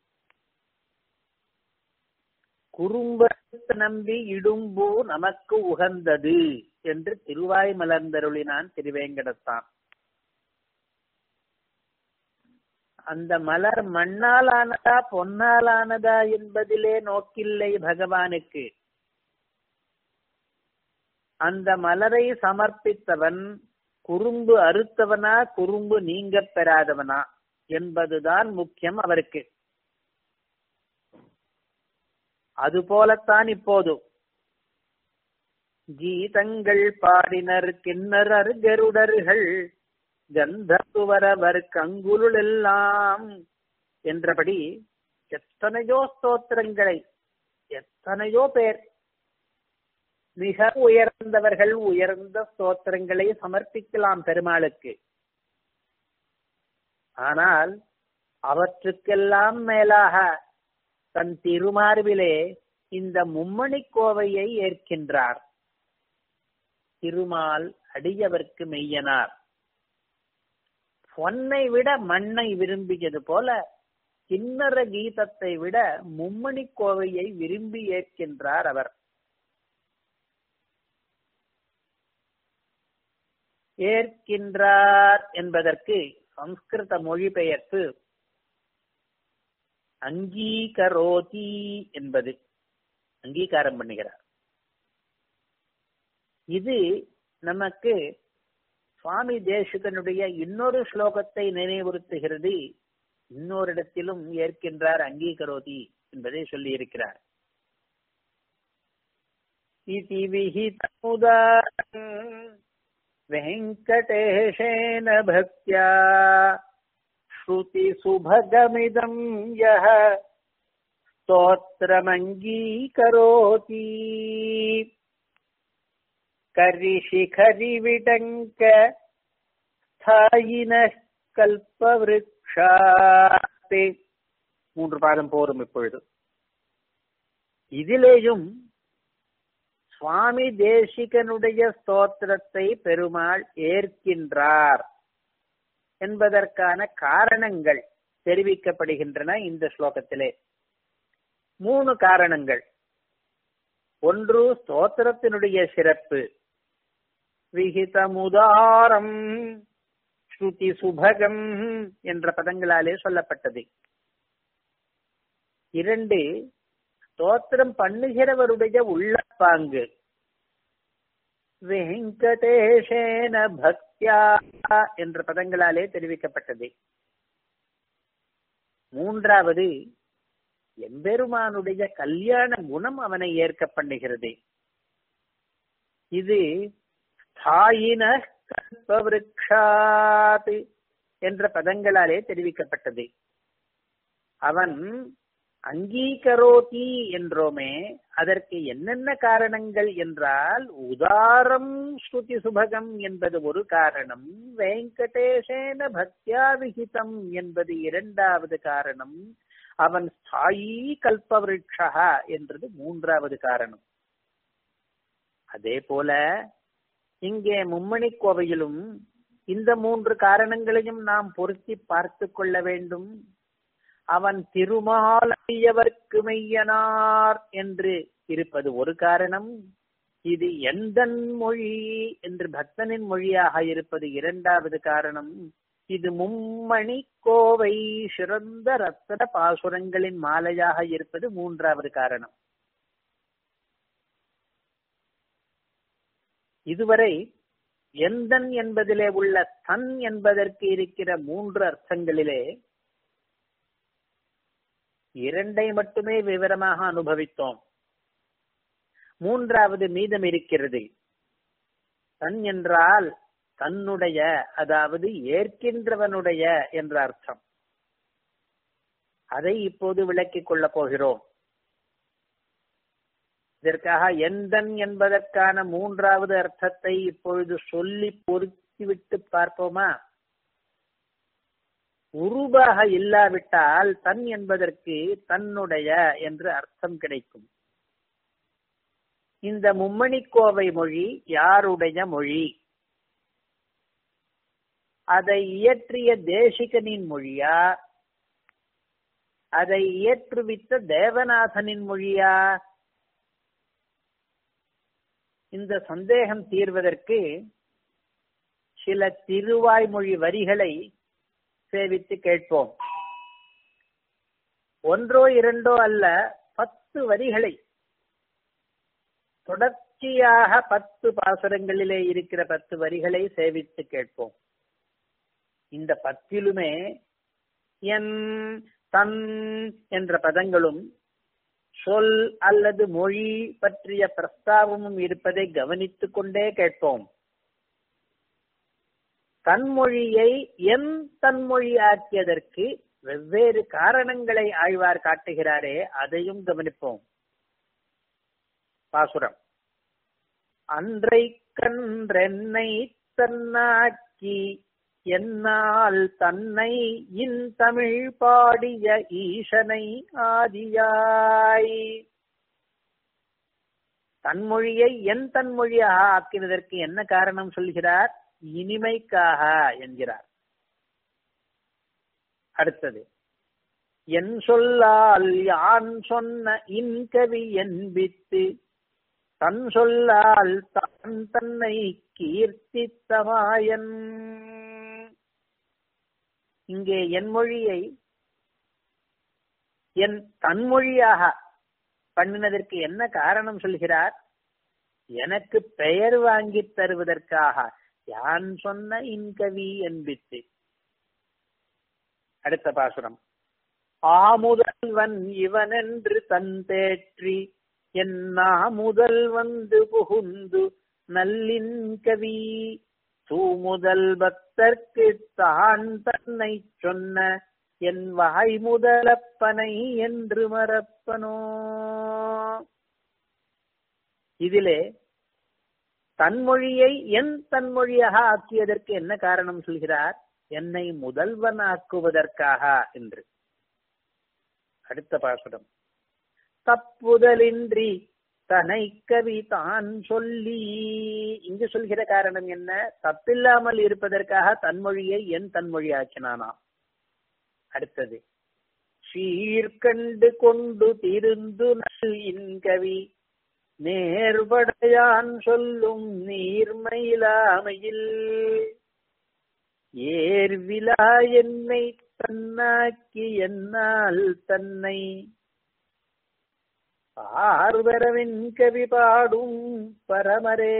Speaker 1: குறும்பத்து நம்பி இடும்பு நமக்கு உகந்தது என்று திருவாய் மலர்ந்தருளினான் திருவேங்கடத்தான் அந்த மலர் மண்ணாலானதா பொன்னாலானதா என்பதிலே நோக்கில்லை பகவானுக்கு அந்த மலரை சமர்ப்பித்தவன் குறும்பு அறுத்தவனா குறும்பு நீங்க பெறாதவனா என்பதுதான் முக்கியம் அவருக்கு அதுபோலத்தான் இப்போது கீதங்கள் பாடினர் கிண்ணறர் கருடர்கள் கந்தத்துவரவர் கங்குலுள் எல்லாம் என்றபடி எத்தனையோ ஸ்தோத்திரங்களை எத்தனையோ பேர் மிக உயர்ந்தவர்கள் உயர்ந்த ஸ்தோத்திரங்களை சமர்ப்பிக்கலாம் பெருமாளுக்கு ஆனால் அவற்றுக்கெல்லாம் மேலாக தன் திருமார்பிலே இந்த மும்மணி கோவையை ஏற்கின்றார் திருமால் அடியவர்க்கு மெய்யனார் பொன்னை விட மண்ணை விரும்பியது போல கிண்ணற கீதத்தை விட மும்மணி கோவையை விரும்பி ஏற்கின்றார் அவர் ஏற்கின்றார் என்பதற்கு சம்ஸ்கிருத மொழிபெயர்ப்பு அங்கீகரோதி என்பது அங்கீகாரம் பண்ணுகிறார் இது நமக்கு சுவாமி தேசிகனுடைய இன்னொரு ஸ்லோகத்தை நினைவுறுத்துகிறது இன்னொரு இடத்திலும் ஏற்கின்றார் அங்கீகரோதி என்பதை சொல்லி இருக்கிறார் इति विहितमुदारम् वेङ्कटेशेन भक्त्या श्रुतिसुभगमिदम् यः स्तोत्रमङ्गीकरोति करिशिखरिविटङ्क स्थायिनः கல்பவிருக்ஷாத்தே மூன்று பாதம் போரும் இப்பொழுது இதிலேயும் சுவாமி தேசிகனுடைய ஸ்தோத்திரத்தை பெருமாள் ஏற்கின்றார் என்பதற்கான காரணங்கள் தெரிவிக்கப்படுகின்றன இந்த ஸ்லோகத்திலே மூணு காரணங்கள் ஒன்று ஸ்தோத்திரத்தினுடைய சிறப்பு விகிதமுதாரம் ஸ்ருதி சுபகம் என்ற பதங்களாலே சொல்லப்பட்டது இரண்டு ஸ்தோத்திரம் பண்ணுகிறவருடைய உள்ள பாங்கு வெங்கடேஷேன பக்தியா என்ற பதங்களாலே தெரிவிக்கப்பட்டது மூன்றாவது எம்பெருமானுடைய கல்யாண குணம் அவனை ஏற்க பண்ணுகிறது இது ஸ்தாயின கல்பவிருக்ஷாத் என்ற பதங்களாலே தெரிவிக்கப்பட்டது அவன் அங்கீகரோதி என்றோமே அதற்கு என்னென்ன காரணங்கள் என்றால் உதாரம் ஸ்ருதி சுபகம் என்பது ஒரு காரணம் வெங்கடேசேன பக்தியா விகிதம் என்பது இரண்டாவது காரணம் அவன் ஸ்தாயி கல்பவிருட்சா என்றது மூன்றாவது காரணம் அதே போல இங்கே மும்மணி கோவையிலும் இந்த மூன்று காரணங்களையும் நாம் பொருத்தி பார்த்து கொள்ள வேண்டும் அவன் திருமாலையவர்க்கு மெய்யனார் என்று இருப்பது ஒரு காரணம் இது எந்தன் மொழி என்று பக்தனின் மொழியாக இருப்பது இரண்டாவது காரணம் இது மும்மணி கோவை சிறந்த ரத்தன பாசுரங்களின் மாலையாக இருப்பது மூன்றாவது காரணம் இதுவரை எந்தன் என்பதிலே உள்ள தன் என்பதற்கு இருக்கிற மூன்று அர்த்தங்களிலே இரண்டை மட்டுமே விவரமாக அனுபவித்தோம் மூன்றாவது மீதம் இருக்கிறது தன் என்றால் தன்னுடைய அதாவது ஏற்கின்றவனுடைய என்ற அர்த்தம் அதை இப்போது விளக்கிக் கொள்ளப் போகிறோம் இதற்காக எந்தன் என்பதற்கான மூன்றாவது அர்த்தத்தை இப்பொழுது சொல்லி பொருத்திவிட்டு பார்ப்போமா உருவாக இல்லாவிட்டால் தன் என்பதற்கு தன்னுடைய என்று அர்த்தம் கிடைக்கும் இந்த மும்மணிக்கோவை மொழி யாருடைய மொழி அதை இயற்றிய தேசிகனின் மொழியா அதை இயற்றுவித்த தேவநாதனின் மொழியா இந்த சந்தேகம் தீர்வதற்கு சில திருவாய்மொழி வரிகளை சேவித்து கேட்போம் ஒன்றோ இரண்டோ அல்ல பத்து வரிகளை தொடர்ச்சியாக பத்து பாசுரங்களிலே இருக்கிற பத்து வரிகளை சேவித்து கேட்போம் இந்த பத்திலுமே என் தன் என்ற பதங்களும் சொல் அல்லது மொழி பற்றிய பிரஸ்தாபமும் இருப்பதை கவனித்துக் கொண்டே கேட்போம் தன்மொழியை என் தன்மொழி ஆக்கியதற்கு வெவ்வேறு காரணங்களை ஆழ்வார் காட்டுகிறாரே அதையும் கவனிப்போம் பாசுரம் அன்றை கன்றென்னை தன்னாக்கி என்னால் தன்னை இன் தமிழ் பாடிய ஈசனை ஆதியாய் தன்மொழியை என் தன்மொழியாக ஆக்கினதற்கு என்ன காரணம் சொல்கிறார் இனிமைக்காக என்கிறார் அடுத்தது என் சொல்லால் யான் சொன்ன இன்கவி என்பித்து தன் சொல்லால் தான் தன்னை கீர்த்தித்தமாயன் இங்கே என் மொழியை என் தன்மொழியாக பண்ணினதற்கு என்ன காரணம் சொல்கிறார் எனக்கு பெயர் வாங்கி தருவதற்காக யான் சொன்ன இன்கவி என்பித்து அடுத்த பாசுரம் ஆமுதல்வன் இவனென்று தன் தேற்றி என்னா முதல் வந்து புகுந்து நல்லின் கவி தூமுதல் பக்தர்க்கு தான் தன்னை சொன்ன என் வாய் முதலப்பனை என்று மறப்பனோ இதிலே தன்மொழியை என் தன்மொழியாக ஆக்கியதற்கு என்ன காரணம் சொல்கிறார் என்னை முதல்வன் ஆக்குவதற்காக என்று அடுத்த பாசுரம் தப்புதலின்றி தனை கவி தான் சொல்லி இங்கு சொல்கிற காரணம் என்ன தப்பில்லாமல் இருப்பதற்காக தன்மொழியை என் தன்மொழி ஆக்கினானாம் அடுத்தது சீர்கண்டு கொண்டு திருந்து நல் இன்கவி நேர்படையான் சொல்லும் நீர்மயிலாமையில் ஏர்விழா என்னை தன்னாக்கி என்னால் தன்னை பார்வரவின் கவி பாடும் பரமரே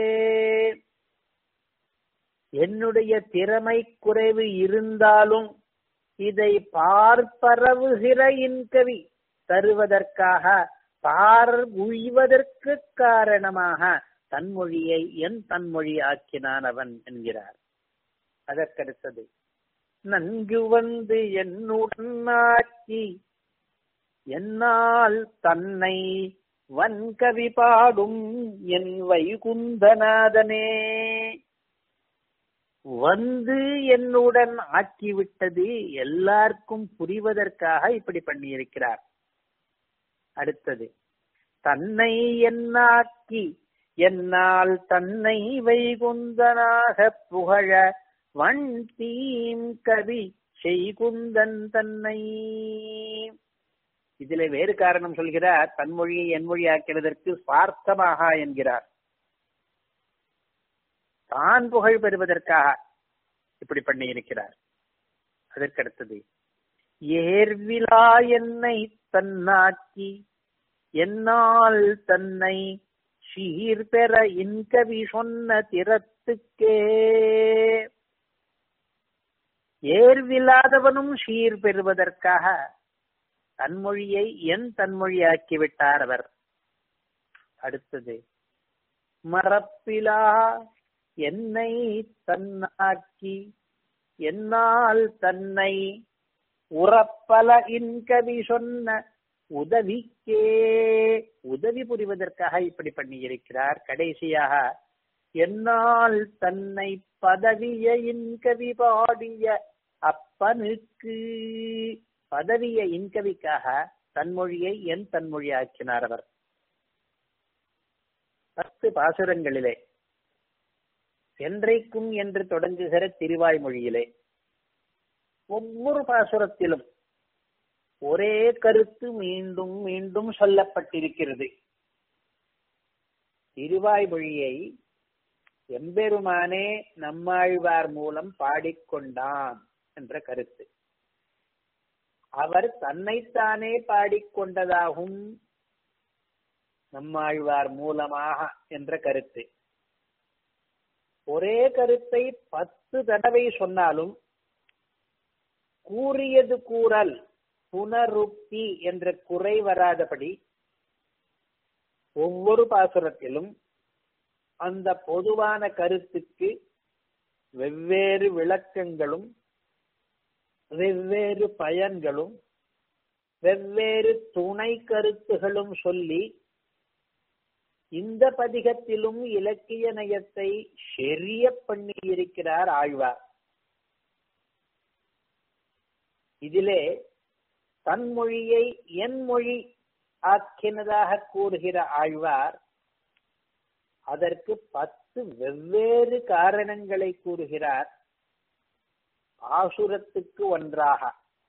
Speaker 1: என்னுடைய திறமை குறைவு இருந்தாலும் இதை பார்ப்பரவுகிற இன்கவி தருவதற்காக பார் உய்வதற்கு காரணமாக தன்மொழியை என் தன்மொழி ஆக்கினான் அவன் என்கிறார் அதற்கடுத்தது நன்கு வந்து என்னுடன் ஆக்கி என்னால் தன்னை வன்கவி பாடும் என் வைகுந்தநாதனே வந்து என்னுடன் ஆக்கிவிட்டது எல்லாருக்கும் புரிவதற்காக இப்படி பண்ணியிருக்கிறார் அடுத்தது தன்னை என்னாக்கி என்னால் தன்னை வைகுந்தனாக புகழ வன் தீம் கவி செய்குந்தன் தன்னை இதிலே வேறு காரணம் சொல்கிறார் தன்மொழியை என்மொழி ஆக்கிறதற்கு சுவார்த்தமாக என்கிறார் தான் புகழ் பெறுவதற்காக இப்படி பண்ணி இருக்கிறார் அதற்கடுத்தது ஏர்விழா என்னை தன்னாக்கி என்னால் தன்னை சீர் பெற இன்கவி சொன்ன திறத்துக்கே ஏர்வில்லாதவனும் சீர் பெறுவதற்காக தன்மொழியை என் தன்மொழியாக்கி விட்டார் அவர் அடுத்தது மரப்பிலா என்னை தன்னாக்கி என்னால் தன்னை உறப்பல இன்கவி சொன்ன உதவிக்கே உதவி புரிவதற்காக இப்படி பண்ணி இருக்கிறார் கடைசியாக என்னால் தன்னை பதவிய இன்கவி பாடிய அப்பனுக்கு பதவிய இன்கவிக்காக தன்மொழியை என் தன்மொழி ஆக்கினார் அவர் பத்து பாசுரங்களிலே என்றைக்கும் என்று தொடங்குகிற திருவாய்மொழியிலே ஒவ்வொரு பாசுரத்திலும் ஒரே கருத்து மீண்டும் மீண்டும் சொல்லப்பட்டிருக்கிறது திருவாய்மொழியை எம்பெருமானே நம்மாழ்வார் மூலம் பாடிக்கொண்டான் என்ற கருத்து அவர் தன்னைத்தானே பாடிக்கொண்டதாகும் நம்மாழ்வார் மூலமாக என்ற கருத்து ஒரே கருத்தை பத்து தடவை சொன்னாலும் கூறியது கூறல் புனருக்தி என்ற குறை வராதபடி ஒவ்வொரு பாசுரத்திலும் அந்த பொதுவான கருத்துக்கு வெவ்வேறு விளக்கங்களும் வெவ்வேறு பயன்களும் வெவ்வேறு துணை கருத்துகளும் சொல்லி இந்த பதிகத்திலும் இலக்கிய நயத்தை செறிய பண்ணி இருக்கிறார் ஆழ்வார் இதிலே தன் மொழியை என் மொழி ஆக்கினதாக கூறுகிற ஆழ்வார் அதற்கு பத்து வெவ்வேறு காரணங்களை கூறுகிறார் ஆசுரத்துக்கு ஒன்றாக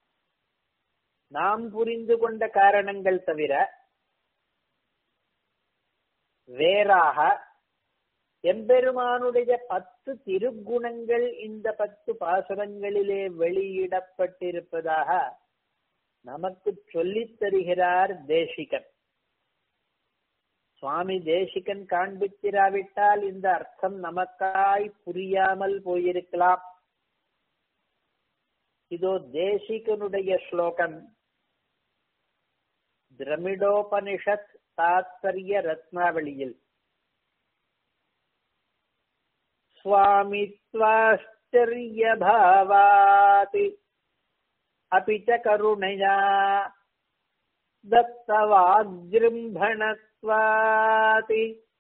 Speaker 1: நாம் புரிந்து கொண்ட காரணங்கள் தவிர வேறாக எம்பெருமானுடைய பத்து திருக்குணங்கள் இந்த பத்து பாசுரங்களிலே வெளியிடப்பட்டிருப்பதாக நமக்கு சொல்லித் தருகிறார் தேசிகன் சுவாமி தேசிகன் காண்பித்திராவிட்டால் இந்த அர்த்தம் நமக்காய் புரியாமல் போயிருக்கலாம் இதோ தேசிகனுடைய ஸ்லோகம் திரமிடோபனிஷத் தாத்பரிய ரத்னாவளியில் स्वामित्वाश्चर्यभावात् अपि च करुणया दत्तवाजृम्भणत्वात्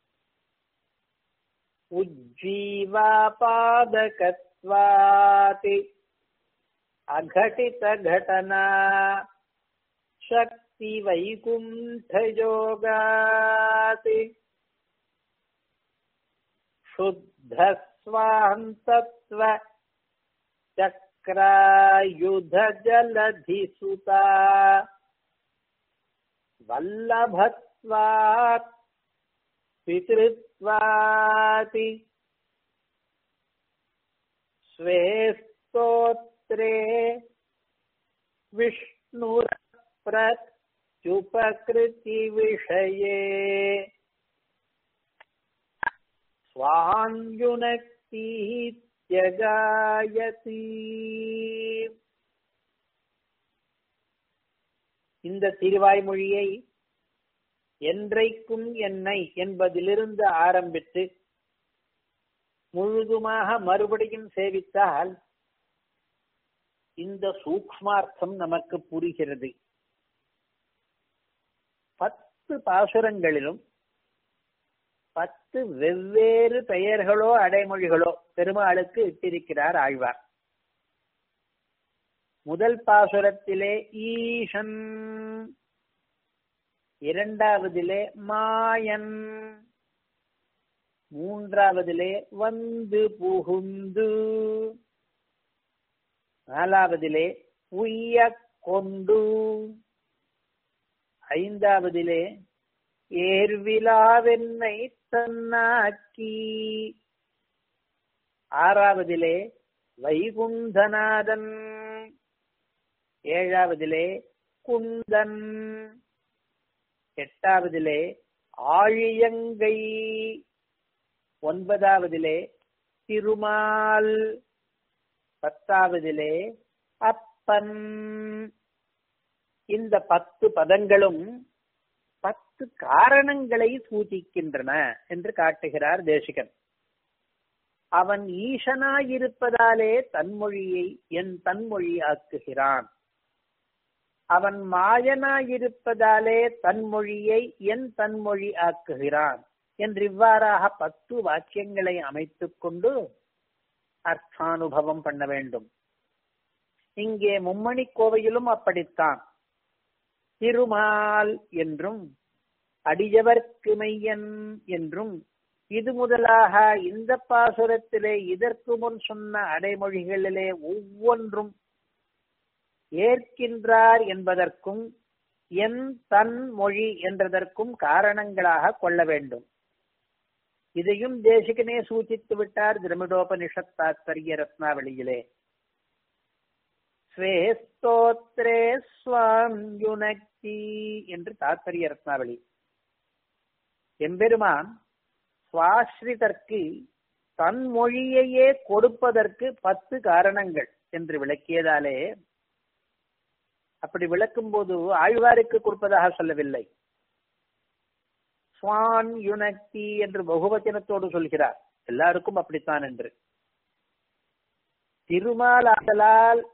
Speaker 1: उज्जीवापादकत्वात् अघटितघटना शक्तिवैकुण्ठयोगात् शुद्धस्वान्तत्व चक्रायुधजलधिसुता वल्लभत्वात् पितृत्वाति स्वे स्तोत्रे विष्णुरप्रत्युपकृतिविषये स्वाञ्जुनक्तीत्यगायति இந்த திருவாய்மொழியை என்றைக்கும் என்னை என்பதிலிருந்து ஆரம்பித்து முழுதுமாக மறுபடியும் சேவித்தால் இந்த சூக்மார்த்தம் நமக்கு புரிகிறது பத்து பாசுரங்களிலும் பத்து வெவ்வேறு பெயர்களோ அடைமொழிகளோ பெருமாளுக்கு இட்டிருக்கிறார் ஆழ்வார் முதல் பாசுரத்திலே ஈசன் இரண்டாவதிலே மாயன் மூன்றாவதிலே வந்து புகுந்து நாலாவதிலே உய்ய கொண்டு ஐந்தாவதிலே ஏர்விழாவென்னை தன்னாக்கி ஆறாவதிலே வைகுந்தநாதன் ஏழாவதிலே குந்தன் எட்டாவதிலே ஆழியங்கை ஒன்பதாவதிலே திருமால் பத்தாவதிலே அப்பன் இந்த பத்து பதங்களும் பத்து காரணங்களை சூಚಿக்கின்றன என்று காட்டுகிறார் தேசிகன் அவன் ஈசனாயிருப்பதாலே தன்மொழியை என் தன்மொழி ஆக்குகிறான் அவன் மாயனாயிருப்பதாலே தன்மொழியை என் தன்மொழி ஆக்குகிறான் என்று இவ்வாறாக பத்து வாக்கியங்களை அமைத்துக் கொண்டு அர்த்தானுபவம் பண்ண வேண்டும் இங்கே மும்மணி கோவையிலும் அப்படித்தான் திருமால் என்றும் அடியவர்க்கு மையன் என்றும் இது முதலாக இந்த பாசுரத்திலே இதற்கு முன் சொன்ன அடைமொழிகளிலே ஒவ்வொன்றும் ஏற்கின்றார் என்பதற்கும் என் தன் மொழி என்றதற்கும் காரணங்களாக கொள்ள வேண்டும் இதையும் தேசிகனே சூಚಿத்து விட்டார் திரமிடோபனிஷத் தாத்பரிய ரத்னாவளியிலே ஸ்வே ஸ்தோத்ரே ஸ்வாம் யுனக்தி என்று தாத்பரிய ரத்னாவளி எம்பெருமான் சுவாஸ்ரிதற்கு தன் மொழியையே கொடுப்பதற்கு பத்து காரணங்கள் என்று விளக்கியதாலே அப்படி விளக்கும் போது ஆழ்வாருக்கு கொடுப்பதாக சொல்லவில்லை சுவான் யுனக்தி என்று பகுவச்சனத்தோடு சொல்கிறார் எல்லாருக்கும் அப்படித்தான் என்று திருமால் ஆதலால்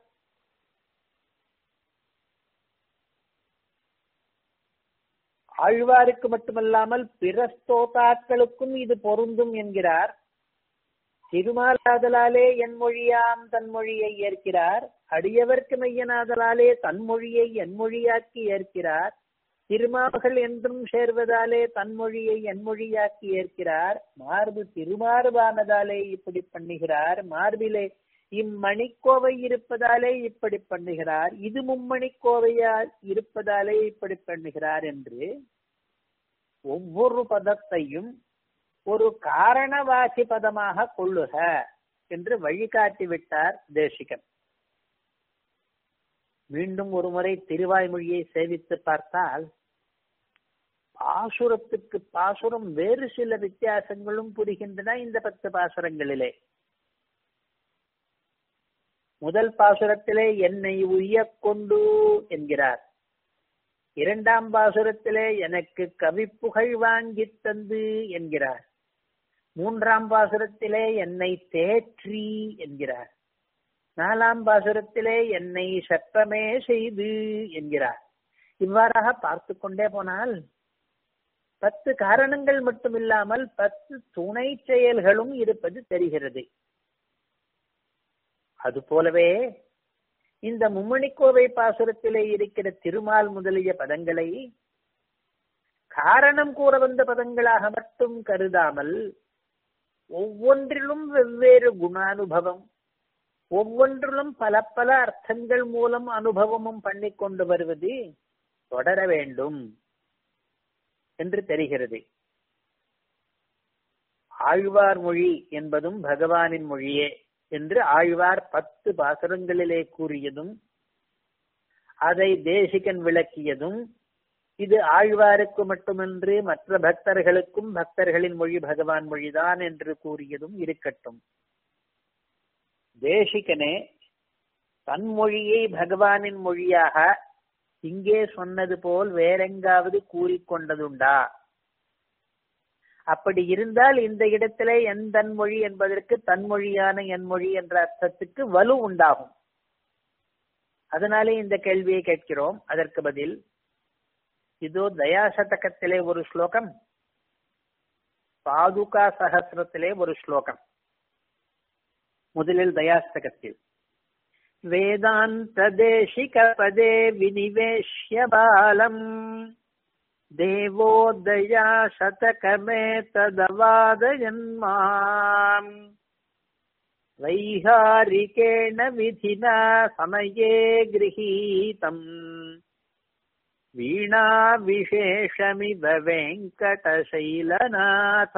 Speaker 1: ஆழ்வாருக்கு மட்டுமல்லாமல் பிற ஸ்தோதாக்களுக்கும் இது பொருந்தும் என்கிறார் திருமாலாதலாலே என் மொழியாம் தன் மொழியை ஏற்கிறார் அடியவர்க்கு மையனாதலாலே தன் மொழியை என் மொழியாக்கி ஏற்கிறார் திருமாவுகள் என்றும் சேர்வதாலே தன் மொழியை என் மொழியாக்கி ஏற்கிறார் மார்பு திருமார்பானதாலே இப்படி பண்ணுகிறார் மார்பிலே இம்மணிக்கோவை இருப்பதாலே இப்படி பண்ணுகிறார் இது மும்மணிக்கோவையால் இருப்பதாலே இப்படி பண்ணுகிறார் என்று ஒவ்வொரு பதத்தையும் ஒரு காரணவாசி பதமாக கொள்ளுக என்று வழிகாட்டி விட்டார் தேசிகன் மீண்டும் ஒரு முறை திருவாய்மொழியை சேவித்து பார்த்தால் பாசுரத்துக்கு பாசுரம் வேறு சில வித்தியாசங்களும் புரிகின்றன இந்த பத்து பாசுரங்களிலே முதல் பாசுரத்திலே என்னை உய்ய கொண்டு என்கிறார் இரண்டாம் பாசுரத்திலே எனக்கு கவிப்புகழ் வாங்கி தந்து என்கிறார் மூன்றாம் பாசுரத்திலே என்னை தேற்றி என்கிறார் நாலாம் பாசுரத்திலே என்னை சத்தமே செய்து என்கிறார் இவ்வாறாக பார்த்து கொண்டே போனால் பத்து காரணங்கள் மட்டுமில்லாமல் பத்து துணை செயல்களும் இருப்பது தெரிகிறது அதுபோலவே இந்த மும்மணிக்கோவை பாசுரத்திலே இருக்கிற திருமால் முதலிய பதங்களை காரணம் கூற வந்த பதங்களாக மட்டும் கருதாமல் ஒவ்வொன்றிலும் வெவ்வேறு குணானுபவம் ஒவ்வொன்றிலும் பல பல அர்த்தங்கள் மூலம் அனுபவமும் பண்ணி கொண்டு வருவது தொடர வேண்டும் என்று தெரிகிறது ஆழ்வார் மொழி என்பதும் பகவானின் மொழியே என்று ஆழ்வார் பத்து பாசுரங்களிலே கூறியதும் அதை தேசிகன் விளக்கியதும் இது ஆழ்வாருக்கு மட்டுமின்றி மற்ற பக்தர்களுக்கும் பக்தர்களின் மொழி பகவான் மொழிதான் என்று கூறியதும் இருக்கட்டும் தேசிகனே தன் மொழியை பகவானின் மொழியாக இங்கே சொன்னது போல் வேறெங்காவது கூறிக்கொண்டதுண்டா அப்படி இருந்தால் இந்த இடத்திலே என் தன்மொழி என்பதற்கு தன்மொழியான என் மொழி என்ற அர்த்தத்துக்கு வலு உண்டாகும் அதனாலே இந்த கேள்வியை கேட்கிறோம் அதற்கு பதில் இதோ தயாசதகத்திலே ஒரு ஸ்லோகம் பாதுகா சகசிரத்திலே ஒரு ஸ்லோகம் முதலில் தயாஸ்தகத்தில் வேதாந்த தேசிக பதே வினிவேஷ்ய பாலம் தேவோதயா சதகமே ததவாதயன்மாம் வைகாரிகேண விதினா சமயே கிரகீதம் வீணா விசேஷமிவ வெங்கடசைலநாத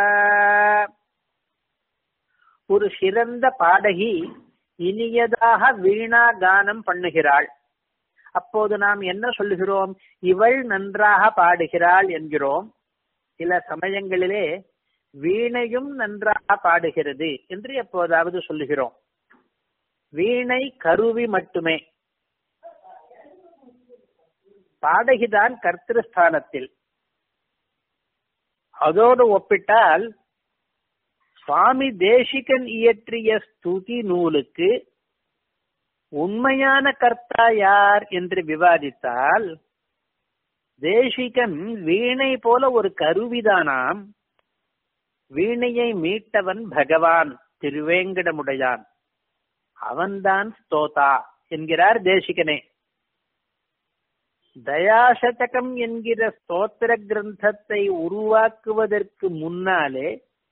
Speaker 1: ஒரு சிறந்த பாடகி இனியதாக வீணா கானம் பண்ணுகிறாள் அப்போது நாம் என்ன சொல்லுகிறோம் இவள் நன்றாக பாடுகிறாள் என்கிறோம் சில சமயங்களிலே வீணையும் நன்றாக பாடுகிறது என்று எப்போதாவது சொல்லுகிறோம் வீணை கருவி மட்டுமே பாடகிதான் கர்த்திருஸ்தானத்தில் அதோடு ஒப்பிட்டால் சுவாமி தேசிகன் இயற்றிய ஸ்துதி நூலுக்கு உண்மையான கர்த்தா யார் என்று விவாதித்தால் தேசிகன் வீணை போல ஒரு கருவிதானாம் வீணையை மீட்டவன் பகவான் திருவேங்கடமுடையான் அவன்தான் ஸ்தோதா என்கிறார் தேசிகனே தயாசதகம் என்கிற ஸ்தோத்திர கிரந்தத்தை உருவாக்குவதற்கு முன்னாலே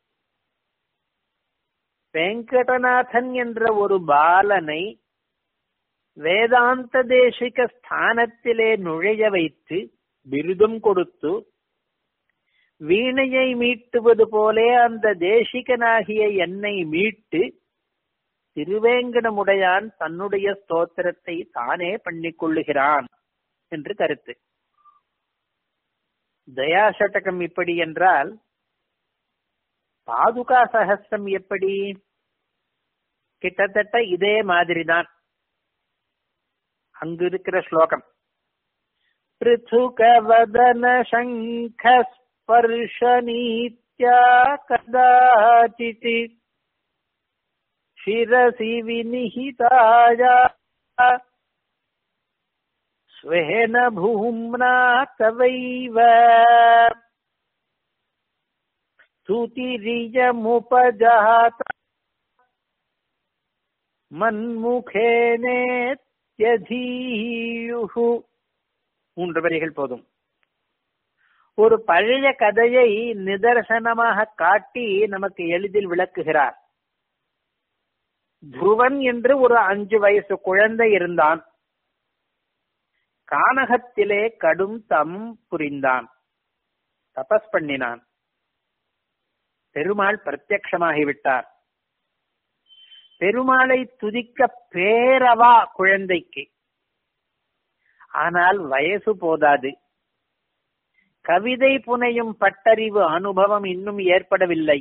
Speaker 1: வெங்கடநாதன் என்ற ஒரு பாலனை வேதாந்த தேசிக ஸ்தானத்திலே நுழைய வைத்து விருதும் கொடுத்து வீணையை மீட்டுவது போலே அந்த தேசிகனாகிய என்னை மீட்டு திருவேங்கடமுடையான் தன்னுடைய ஸ்தோத்திரத்தை தானே பண்ணிக் கொள்ளுகிறான் என்று கருத்து தயாசட்டகம் இப்படி என்றால் பாதுகா சகஸ்ரம் எப்படி கிட்டத்தட்ட இதே மாதிரிதான் அங்கு இருக்கிற ஸ்லோகம் பிருத்துகவதன சங்க ஸ்பர்ஷனீத்யா கதாச்சித் शिरसि विनिहिताया स्वेन भूम्ना तवैव स्तुतिरियमुपजात மன்முகேனேத்யதீயுஹு மூன்று வரிகள் போதும் ஒரு பழைய கதையை நிதர்சனமாக காட்டி நமக்கு எளிதில் விளக்குகிறார் துருவன் என்று ஒரு அஞ்சு வயசு குழந்தை இருந்தான் கானகத்திலே கடும் தம் புரிந்தான் தபஸ் பண்ணினான் பெருமாள் பிரத்யமாகிவிட்டார் பெருமாளை துதிக்க பேரவா குழந்தைக்கு ஆனால் வயசு போதாது கவிதை புனையும் பட்டறிவு அனுபவம் இன்னும் ஏற்படவில்லை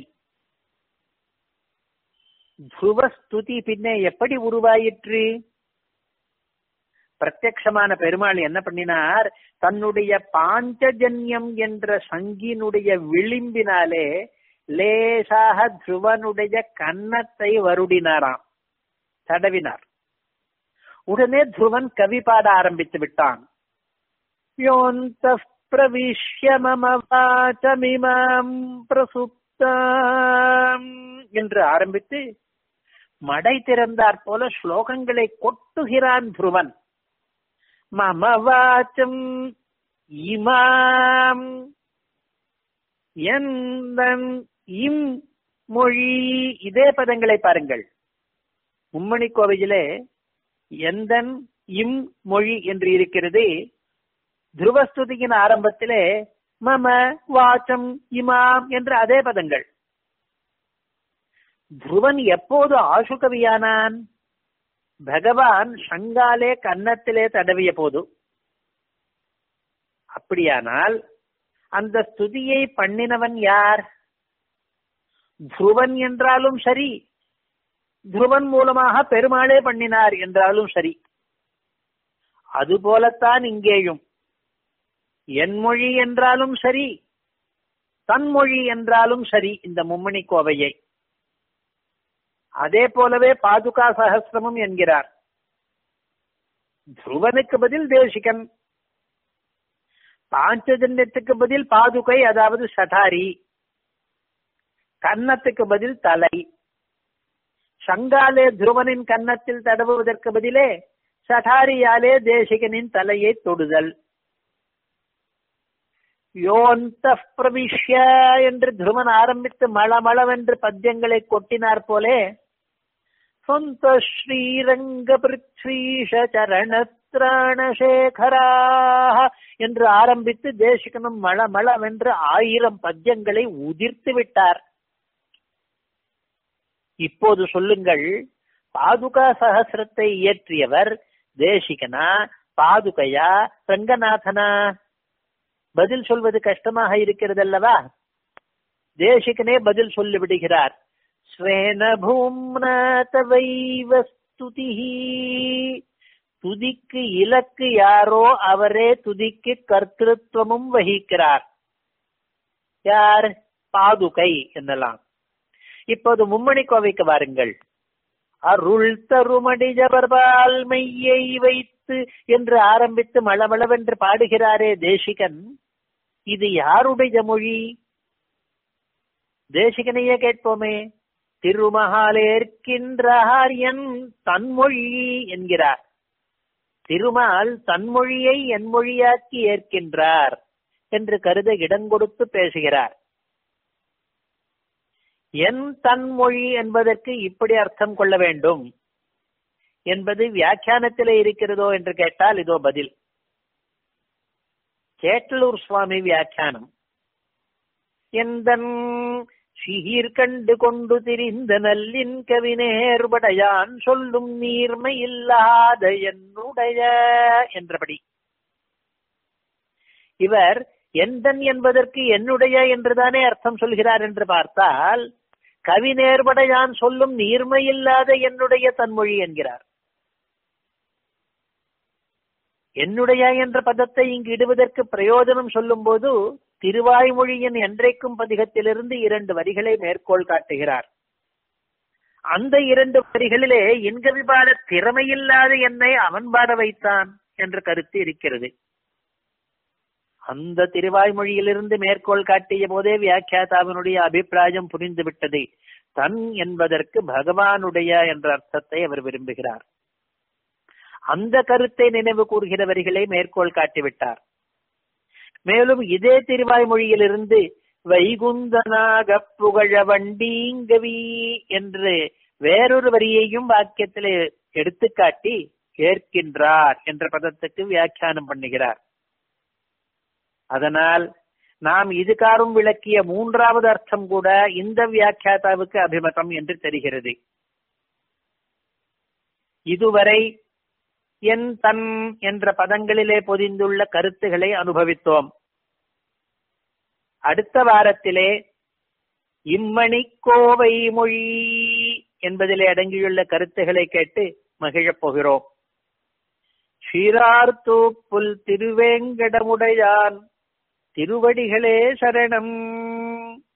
Speaker 1: துருவஸ்துதி பின்னே எப்படி உருவாயிற்று பிரத்யக்ஷமான பெருமாள் என்ன பண்ணினார் தன்னுடைய பாஞ்சஜன்யம் என்ற சங்கினுடைய விளிம்பினாலே லேசாக துருவனுடைய கன்னத்தை வருடினாராம் தடவினார் உடனே துருவன் கவி பாட ஆரம்பித்து விட்டான் யோந்த பிரவிஷ்ய மம வாச்சமிமாம் பிரசுப்தாம் என்று ஆரம்பித்து மடை திறந்தாற் போல ஸ்லோகங்களை கொட்டுகிறான் துருவன் மம வாச்சம் இமாம் எந்தன் இம் மொழி இதே பதங்களை பாருங்கள் மும்மணி கோவிலே எந்தன் இம் மொழி என்று இருக்கிறது துருவஸ்துதியின் ஆரம்பத்திலே மம வாச்சம் இமாம் என்ற அதே பதங்கள் துருவன் எப்போது ஆசுகவியானான் பகவான் சங்காலே கன்னத்திலே தடவிய போது அப்படியானால் அந்த ஸ்துதியை பண்ணினவன் யார் துருவன் என்றாலும் சரி துருவன் மூலமாக பெருமாளே பண்ணினார் என்றாலும் சரி அதுபோலத்தான் இங்கேயும் என் மொழி என்றாலும் சரி தன் மொழி என்றாலும் சரி இந்த மும்மணி கோவையை அதே போலவே பாதுகா சகசிரமும் என்கிறார் துருவனுக்கு பதில் தேசிகன் பாஞ்சஜன்யத்துக்கு பதில் பாதுகை அதாவது சடாரி கன்னத்துக்கு பதில் தலை சங்காலே துருவனின் கன்னத்தில் தடவுவதற்கு பதிலே சடாரியாலே தேசிகனின் தலையை தொடுதல் யோந்த பிரவிஷ்ய என்று துருவன் ஆரம்பித்து மளமளவென்று பத்தியங்களை கொட்டினார் போலே சொந்த ஸ்ரீரங்க பிருத்வீஷ சரணத்ராணசேகரா என்று ஆரம்பித்து தேசிகனும் மளமளவென்று ஆயிரம் பத்தியங்களை உதிர்த்து விட்டார் இப்போது சொல்லுங்கள் பாதுகா சகசிரத்தை இயற்றியவர் தேசிகனா பாதுகையா ரங்கநாதனா பதில் சொல்வது கஷ்டமாக இருக்கிறது அல்லவா தேசிகனே பதில் சொல்லிவிடுகிறார் ஸ்வேன பூம்னா தவைவ ஸ்துதிஹி துதிக்கு இலக்கு யாரோ அவரே துதிக்கு கர்த்திருவமும் வகிக்கிறார் யார் பாதுகை என்னலாம் இப்போது மும்மணி கோவைக்கு வாருங்கள் அருள் தருமடி ஜபர்பால் மெய்யை வைத்து என்று ஆரம்பித்து மளமளவென்று பாடுகிறாரே தேசிகன் இது யாருடைய மொழி தேசிகனையே கேட்போமே திருமகாலேற்கின்றார் என் தன்மொழி என்கிறார் திருமால் தன்மொழியை என் மொழியாக்கி ஏற்கின்றார் என்று கருத இடங்கொடுத்து பேசுகிறார் என் தன்மொழி என்பதற்கு இப்படி அர்த்தம் கொள்ள வேண்டும் என்பது வியாக்கியானத்திலே இருக்கிறதோ என்று கேட்டால் இதோ பதில் சேட்டலூர் சுவாமி வியாக்கியானம் எந்தன் சீர் கண்டு கொண்டு திரிந்த நல்லின் கவினேர்படையான் சொல்லும் நீர்மை இல்லாத என்னுடைய என்றபடி இவர் எந்தன் என்பதற்கு என்னுடைய என்றுதானே அர்த்தம் சொல்கிறார் என்று பார்த்தால் கவி நேர்படையான் சொல்லும் நீர்மையில்லாத என்னுடைய தன்மொழி என்கிறார் என்னுடைய என்ற பதத்தை இங்கு இடுவதற்கு பிரயோஜனம் சொல்லும் போது திருவாய்மொழியின் என்றைக்கும் பதிகத்திலிருந்து இரண்டு வரிகளை மேற்கோள் காட்டுகிறார் அந்த இரண்டு வரிகளிலே இன்கவி பாட திறமையில்லாத என்னை அவன் பாட வைத்தான் என்ற கருத்து இருக்கிறது அந்த திருவாய்மொழியிலிருந்து மேற்கோள் காட்டிய போதே வியாக்கியாதாவினுடைய அபிப்பிராயம் புரிந்து விட்டது தன் என்பதற்கு பகவானுடைய என்ற அர்த்தத்தை அவர் விரும்புகிறார் அந்த கருத்தை நினைவு கூறுகிற வரிகளை மேற்கோள் காட்டிவிட்டார் மேலும் இதே திருவாய்மொழியிலிருந்து வைகுந்தனாக புகழ வண்டீங்கவி என்று வேறொரு வரியையும் வாக்கியத்திலே எடுத்துக்காட்டி ஏற்கின்றார் என்ற பதத்துக்கு வியாக்கியானம் பண்ணுகிறார் அதனால் நாம் இதுகாரும் விளக்கிய மூன்றாவது அர்த்தம் கூட இந்த வியாக்கியாதாவுக்கு அபிமதம் என்று தெரிகிறது இதுவரை என் தன் என்ற பதங்களிலே பொதிந்துள்ள கருத்துக்களை அனுபவித்தோம் அடுத்த வாரத்திலே இம்மணி கோவை மொழி என்பதிலே அடங்கியுள்ள கருத்துக்களை கேட்டு மகிழப் போகிறோம் ஷீரார்த்தூப்புல் திருவேங்கடமுடையான் திருவடிகளே சரணம்